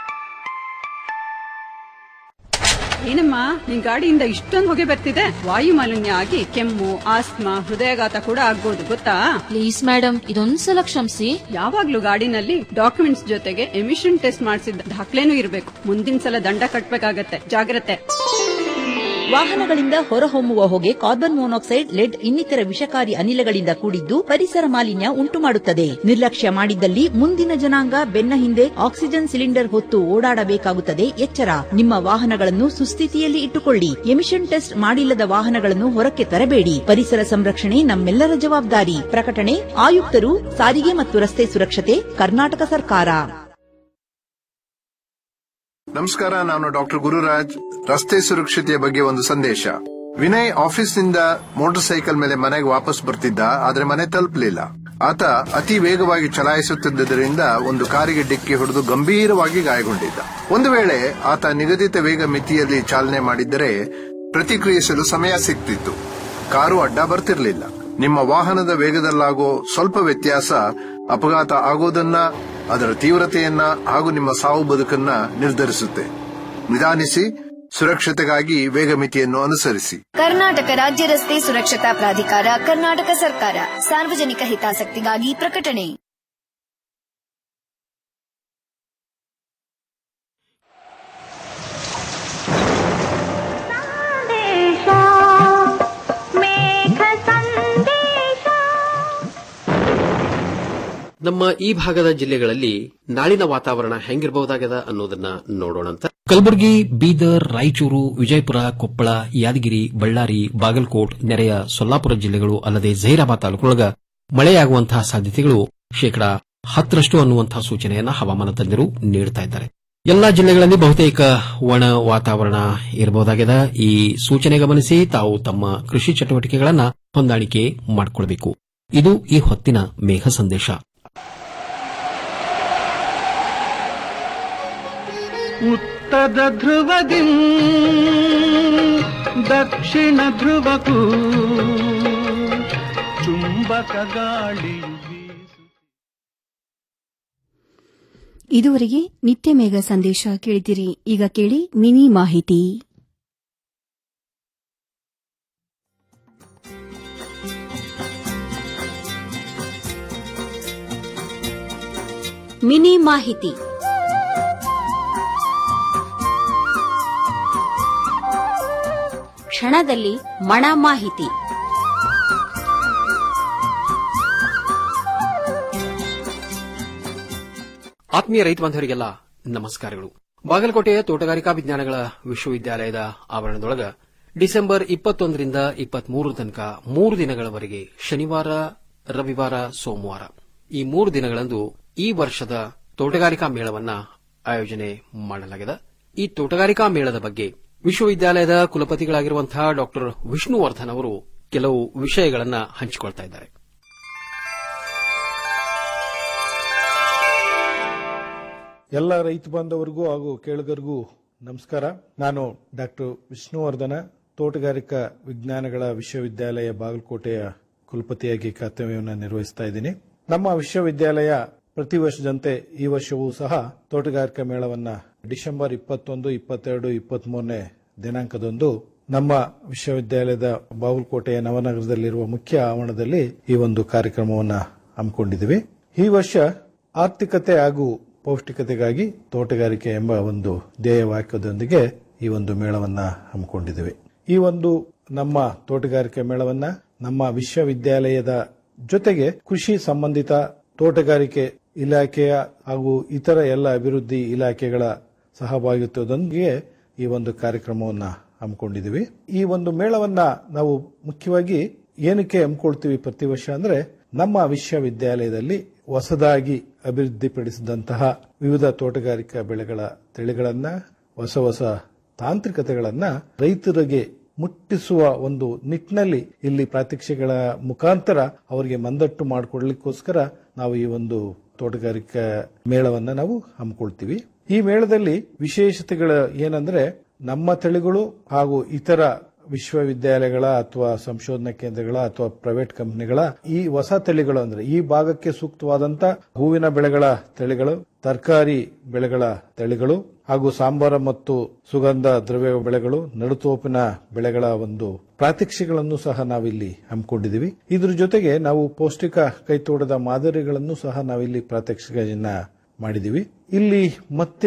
ಏನಮ್ಮ ನಿನ್ ಗಾಡಿಯಿಂದ ಇಷ್ಟೊಂದು ಹೊಗೆ ಬರ್ತಿದೆ ವಾಯು ಮಾಲಿನ್ಯ ಆಗಿ ಕೆಮ್ಮು ಆಸ್ತಮಾ ಹೃದಯಾಘಾತ ಕೂಡ ಆಗ್ಬೋದು ಗೊತ್ತಾ ಪ್ಲೀಸ್ ಮೇಡಮ್ ಇದೊಂದ್ಸಲ ಕ್ಷಮಿಸಿ ಯಾವಾಗ್ಲೂ ಗಾಡಿನಲ್ಲಿ ಡಾಕ್ಯುಮೆಂಟ್ಸ್ ಜೊತೆಗೆ ಎಮಿಷನ್ ಟೆಸ್ಟ್ ಮಾಡಿಸಿದ ದಾಖಲೆನೂ ಇರಬೇಕು ಮುಂದಿನ ಸಲ ದಂಡ ಕಟ್ಬೇಕಾಗತ್ತೆ ಜಾಗ್ರತೆ ವಾಹನಗಳಿಂದ ಹೊರಹೊಮ್ಮುವ ಹೊಗೆ ಕಾರ್ಬನ್ ಮೊನಾಕ್ಸೈಡ್ ಲೆಡ್ ಇನ್ನಿತರ ವಿಷಕಾರಿ ಅನಿಲಗಳಿಂದ ಕೂಡಿದ್ದು ಪರಿಸರ ಮಾಲಿನ್ಯ ಉಂಟು ಮಾಡುತ್ತದೆ ನಿರ್ಲಕ್ಷ್ಯ ಮಾಡಿದ್ದಲ್ಲಿ ಮುಂದಿನ ಜನಾಂಗ ಬೆನ್ನ ಹಿಂದೆ ಆಕ್ಸಿಜನ್ ಸಿಲಿಂಡರ್ ಹೊತ್ತು ಓಡಾಡಬೇಕಾಗುತ್ತದೆ ಎಚ್ಚರ ನಿಮ್ಮ ವಾಹನಗಳನ್ನು ಸುಸ್ಥಿತಿಯಲ್ಲಿ ಇಟ್ಟುಕೊಳ್ಳಿ ಎಮಿಷನ್ ಟೆಸ್ಟ್ ಮಾಡಿಲ್ಲದ ವಾಹನಗಳನ್ನು ಹೊರಕ್ಕೆ ತರಬೇಡಿ ಪರಿಸರ ಸಂರಕ್ಷಣೆ ನಮ್ಮೆಲ್ಲರ ಜವಾಬ್ದಾರಿ ಪ್ರಕಟಣೆ ಆಯುಕ್ತರು ಸಾರಿಗೆ ಮತ್ತು ರಸ್ತೆ ಸುರಕ್ಷತೆ ಕರ್ನಾಟಕ ಸರ್ಕಾರ ನಮಸ್ಕಾರ ನಾನು ಡಾಕ್ಟರ್ ಗುರುರಾಜ್ ರಸ್ತೆ ಸುರಕ್ಷತೆಯ ಬಗ್ಗೆ ಒಂದು ಸಂದೇಶ ವಿನಯ್ ಆಫೀಸ್ನಿಂದ ಮೋಟಾರ್ ಸೈಕಲ್ ಮೇಲೆ ಮನೆಗೆ ವಾಪಸ್ ಬರ್ತಿದ್ದ ಆದ್ರೆ ಮನೆ ತಲುಪಲಿಲ್ಲ ಆತ ಅತಿ ವೇಗವಾಗಿ ಚಲಾಯಿಸುತ್ತಿದ್ದರಿಂದ ಒಂದು ಕಾರಿಗೆ ಡಿಕ್ಕಿ ಹೊಡೆದು ಗಂಭೀರವಾಗಿ ಗಾಯಗೊಂಡಿದ್ದ ಒಂದು ವೇಳೆ ಆತ ನಿಗದಿತ ವೇಗ ಮಿತಿಯಲ್ಲಿ ಚಾಲನೆ ಮಾಡಿದ್ದರೆ ಪ್ರತಿಕ್ರಿಯಿಸಲು ಸಮಯ ಸಿಗ್ತಿತ್ತು ಕಾರು ಅಡ್ಡ ಬರ್ತಿರ್ಲಿಲ್ಲ ನಿಮ್ಮ ವಾಹನದ ವೇಗದಲ್ಲಾಗೋ ಸ್ವಲ್ಪ ವ್ಯತ್ಯಾಸ ಅಪಘಾತ ಆಗೋದನ್ನ ಅದರ ತೀವ್ರತೆಯನ್ನ ಹಾಗೂ ನಿಮ್ಮ ಸಾವು ಬದುಕನ್ನ ನಿರ್ಧರಿಸುತ್ತೆ ನಿಧಾನಿಸಿ ಸುರಕ್ಷತೆಗಾಗಿ ವೇಗ ಮಿತಿಯನ್ನು ಅನುಸರಿಸಿ ಕರ್ನಾಟಕ ರಾಜ್ಯ ರಸ್ತೆ ಸುರಕ್ಷತಾ ಪ್ರಾಧಿಕಾರ ಕರ್ನಾಟಕ ಸರ್ಕಾರ ಸಾರ್ವಜನಿಕ ಹಿತಾಸಕ್ತಿಗಾಗಿ ಪ್ರಕಟಣೆ ನಮ್ಮ ಈ ಭಾಗದ ಜಿಲ್ಲೆಗಳಲ್ಲಿ ನಾಳಿನ ವಾತಾವರಣ ಹೆಂಗಿರಬಹುದಾಗದ ಅನ್ನೋದನ್ನ ನೋಡೋಣಂತ ಕಲಬುರಗಿ ಬೀದರ್ ರಾಯಚೂರು ವಿಜಯಪುರ ಕೊಪ್ಪಳ ಯಾದಗಿರಿ ಬಳ್ಳಾರಿ ಬಾಗಲಕೋಟ್ ನೆರೆಯ ಸೊಲ್ಲಾಪುರ ಜಿಲ್ಲೆಗಳು ಅಲ್ಲದೆ ಜಹೀರಾಬಾದ್ ತಾಲೂಕೊಳಗ ಮಳೆಯಾಗುವಂತಹ ಸಾಧ್ಯತೆಗಳು ಶೇಕಡಾ ಹತ್ತರಷ್ಟು ಅನ್ನುವಂತಹ ಸೂಚನೆಯನ್ನ ಹವಾಮಾನ ತಜ್ಞರು ನೀಡುತ್ತಾ ಇದ್ದಾರೆ ಎಲ್ಲಾ ಜಿಲ್ಲೆಗಳಲ್ಲಿ ಬಹುತೇಕ ಒಣ ವಾತಾವರಣ ಇರಬಹುದಾಗಿದೆ ಈ ಸೂಚನೆ ಗಮನಿಸಿ ತಾವು ತಮ್ಮ ಕೃಷಿ ಚಟುವಟಿಕೆಗಳನ್ನ ಹೊಂದಾಣಿಕೆ ಮಾಡಿಕೊಳ್ಳಬೇಕು ಇದು ಈ ಹೊತ್ತಿನ ಮೇಘ ಸಂದೇಶ ಉತ್ತದ ಧ್ರುವದಿ ದಕ್ಷಿಣ ಧ್ರುವಕ್ಕೂ ಚುಂಬಕ ಗಾಳಿಯು ಇದುವರೆಗೆ ನಿತ್ಯ ಮೇಘ ಸಂದೇಶ ಕೇಳಿದಿರಿ ಈಗ ಕೇಳಿ ಮಿನಿ ಮಾಹಿತಿ ಮಿನಿ ಮಾಹಿತಿ ಕ್ಷಣದಲ್ಲಿ ಮಣ ಮಾಹಿತಿ ಆತ್ಮೀಯ ರೈತ ಬಾಂಧವರಿಗೆಲ್ಲ ನಮಸ್ಕಾರಗಳು ಬಾಗಲಕೋಟೆಯ ತೋಟಗಾರಿಕಾ ವಿಜ್ಞಾನಗಳ ವಿಶ್ವವಿದ್ಯಾಲಯದ ಆವರಣದೊಳಗ ಡಿಸೆಂಬರ್ ಇಪ್ಪತ್ತೊಂದರಿಂದ ಇಪ್ಪತ್ಮೂರು ತನಕ ಮೂರು ದಿನಗಳವರೆಗೆ ಶನಿವಾರ ರವಿವಾರ ಸೋಮವಾರ ಈ ಮೂರು ದಿನಗಳಂದು ಈ ವರ್ಷದ ತೋಟಗಾರಿಕಾ ಮೇಳವನ್ನ ಆಯೋಜನೆ ಮಾಡಲಾಗಿದೆ ಈ ತೋಟಗಾರಿಕಾ ಮೇಳದ ಬಗ್ಗೆ ವಿಶ್ವವಿದ್ಯಾಲಯದ ಕುಲಪತಿಗಳಾಗಿರುವಂತಹ ಡಾಕ್ಟರ್ ವಿಷ್ಣುವರ್ಧನ್ ಅವರು ಕೆಲವು ವಿಷಯಗಳನ್ನ ಹಂಚಿಕೊಳ್ತಾ ಇದ್ದಾರೆ ಎಲ್ಲ ರೈತ ಬಾಂಧವರಿಗೂ ಹಾಗೂ ಕೇಳುಗರಿಗೂ ನಮಸ್ಕಾರ ನಾನು ಡಾಕ್ಟರ್ ವಿಷ್ಣುವರ್ಧನ ತೋಟಗಾರಿಕಾ ವಿಜ್ಞಾನಗಳ ವಿಶ್ವವಿದ್ಯಾಲಯ ಬಾಗಲಕೋಟೆಯ ಕುಲಪತಿಯಾಗಿ ಕರ್ತವ್ಯವನ್ನು ನಿರ್ವಹಿಸ್ತಾ ಇದ್ದೀನಿ ನಮ್ಮ ವಿಶ್ವವಿದ್ಯಾಲಯ ಪ್ರತಿ ವರ್ಷದಂತೆ ಈ ವರ್ಷವೂ ಸಹ ತೋಟಗಾರಿಕಾ ಮೇಳವನ್ನ ಡಿಸೆಂಬರ್ ಇಪ್ಪತ್ತೊಂದು ಇಪ್ಪತ್ತೆರಡು ಇಪ್ಪತ್ಮೂರನೇ ದಿನಾಂಕದಂದು ನಮ್ಮ ವಿಶ್ವವಿದ್ಯಾಲಯದ ಬಾಗಲಕೋಟೆಯ ನವನಗರದಲ್ಲಿರುವ ಮುಖ್ಯ ಆವರಣದಲ್ಲಿ ಈ ಒಂದು ಕಾರ್ಯಕ್ರಮವನ್ನ ಹಮ್ಮಿಕೊಂಡಿದ್ದೀವಿ ಈ ವರ್ಷ ಆರ್ಥಿಕತೆ ಹಾಗೂ ಪೌಷ್ಟಿಕತೆಗಾಗಿ ತೋಟಗಾರಿಕೆ ಎಂಬ ಒಂದು ಧ್ಯೇಯ ವಾಕ್ಯದೊಂದಿಗೆ ಈ ಒಂದು ಮೇಳವನ್ನ ಹಮ್ಮಿಕೊಂಡಿದ್ದೇವೆ ಈ ಒಂದು ನಮ್ಮ ತೋಟಗಾರಿಕೆ ಮೇಳವನ್ನ ನಮ್ಮ ವಿಶ್ವವಿದ್ಯಾಲಯದ ಜೊತೆಗೆ ಕೃಷಿ ಸಂಬಂಧಿತ ತೋಟಗಾರಿಕೆ ಇಲಾಖೆಯ ಹಾಗೂ ಇತರ ಎಲ್ಲ ಅಭಿವೃದ್ಧಿ ಇಲಾಖೆಗಳ ಸಹಭಾಗಿತ್ವದೊಂದಿಗೆ ಈ ಒಂದು ಕಾರ್ಯಕ್ರಮವನ್ನ ಹಮ್ಮಿಕೊಂಡಿದ್ದೀವಿ ಈ ಒಂದು ಮೇಳವನ್ನ ನಾವು ಮುಖ್ಯವಾಗಿ ಏನಕ್ಕೆ ಹಮ್ಮಿಕೊಳ್ತೀವಿ ಪ್ರತಿ ವರ್ಷ ಅಂದ್ರೆ ನಮ್ಮ ವಿಶ್ವವಿದ್ಯಾಲಯದಲ್ಲಿ ಹೊಸದಾಗಿ ಅಭಿವೃದ್ಧಿಪಡಿಸಿದಂತಹ ವಿವಿಧ ತೋಟಗಾರಿಕಾ ಬೆಳೆಗಳ ತಳಿಗಳನ್ನ ಹೊಸ ಹೊಸ ತಾಂತ್ರಿಕತೆಗಳನ್ನ ರೈತರಿಗೆ ಮುಟ್ಟಿಸುವ ಒಂದು ನಿಟ್ಟಿನಲ್ಲಿ ಇಲ್ಲಿ ಪ್ರಾತ್ಯಕ್ಷಿಗಳ ಮುಖಾಂತರ ಅವರಿಗೆ ಮಂದಟ್ಟು ಮಾಡಿಕೊಡ್ಲಿಕ್ಕೋಸ್ಕರ ನಾವು ಈ ಒಂದು ತೋಟಗಾರಿಕಾ ಮೇಳವನ್ನ ನಾವು ಹಮ್ಮಿಕೊಳ್ತೀವಿ ಈ ಮೇಳದಲ್ಲಿ ವಿಶೇಷತೆಗಳು ಏನಂದ್ರೆ ನಮ್ಮ ತಳಿಗಳು ಹಾಗೂ ಇತರ ವಿಶ್ವವಿದ್ಯಾಲಯಗಳ ಅಥವಾ ಸಂಶೋಧನಾ ಕೇಂದ್ರಗಳ ಅಥವಾ ಪ್ರೈವೇಟ್ ಕಂಪನಿಗಳ ಈ ಹೊಸ ತಳಿಗಳು ಅಂದ್ರೆ ಈ ಭಾಗಕ್ಕೆ ಸೂಕ್ತವಾದಂತ ಹೂವಿನ ಬೆಳೆಗಳ ತಳಿಗಳು ತರಕಾರಿ ಬೆಳೆಗಳ ತಳಿಗಳು ಹಾಗೂ ಸಾಂಬಾರ ಮತ್ತು ಸುಗಂಧ ದ್ರವ್ಯ ಬೆಳೆಗಳು ನಡುತೋಪಿನ ಬೆಳೆಗಳ ಒಂದು ಪ್ರಾತ್ಯಕ್ಷಿಗಳನ್ನು ಸಹ ನಾವಿಲ್ಲಿ ಹಮ್ಮಿಕೊಂಡಿದ್ದೀವಿ ಇದ್ರ ಜೊತೆಗೆ ನಾವು ಪೌಷ್ಟಿಕ ಕೈತೋಟದ ಮಾದರಿಗಳನ್ನು ಸಹ ನಾವಿಲ್ಲಿ ಪ್ರಾತ್ಯಕ್ಷಿಕೆಯನ್ನ ಮಾಡಿದೀವಿ ಇಲ್ಲಿ ಮತ್ತೆ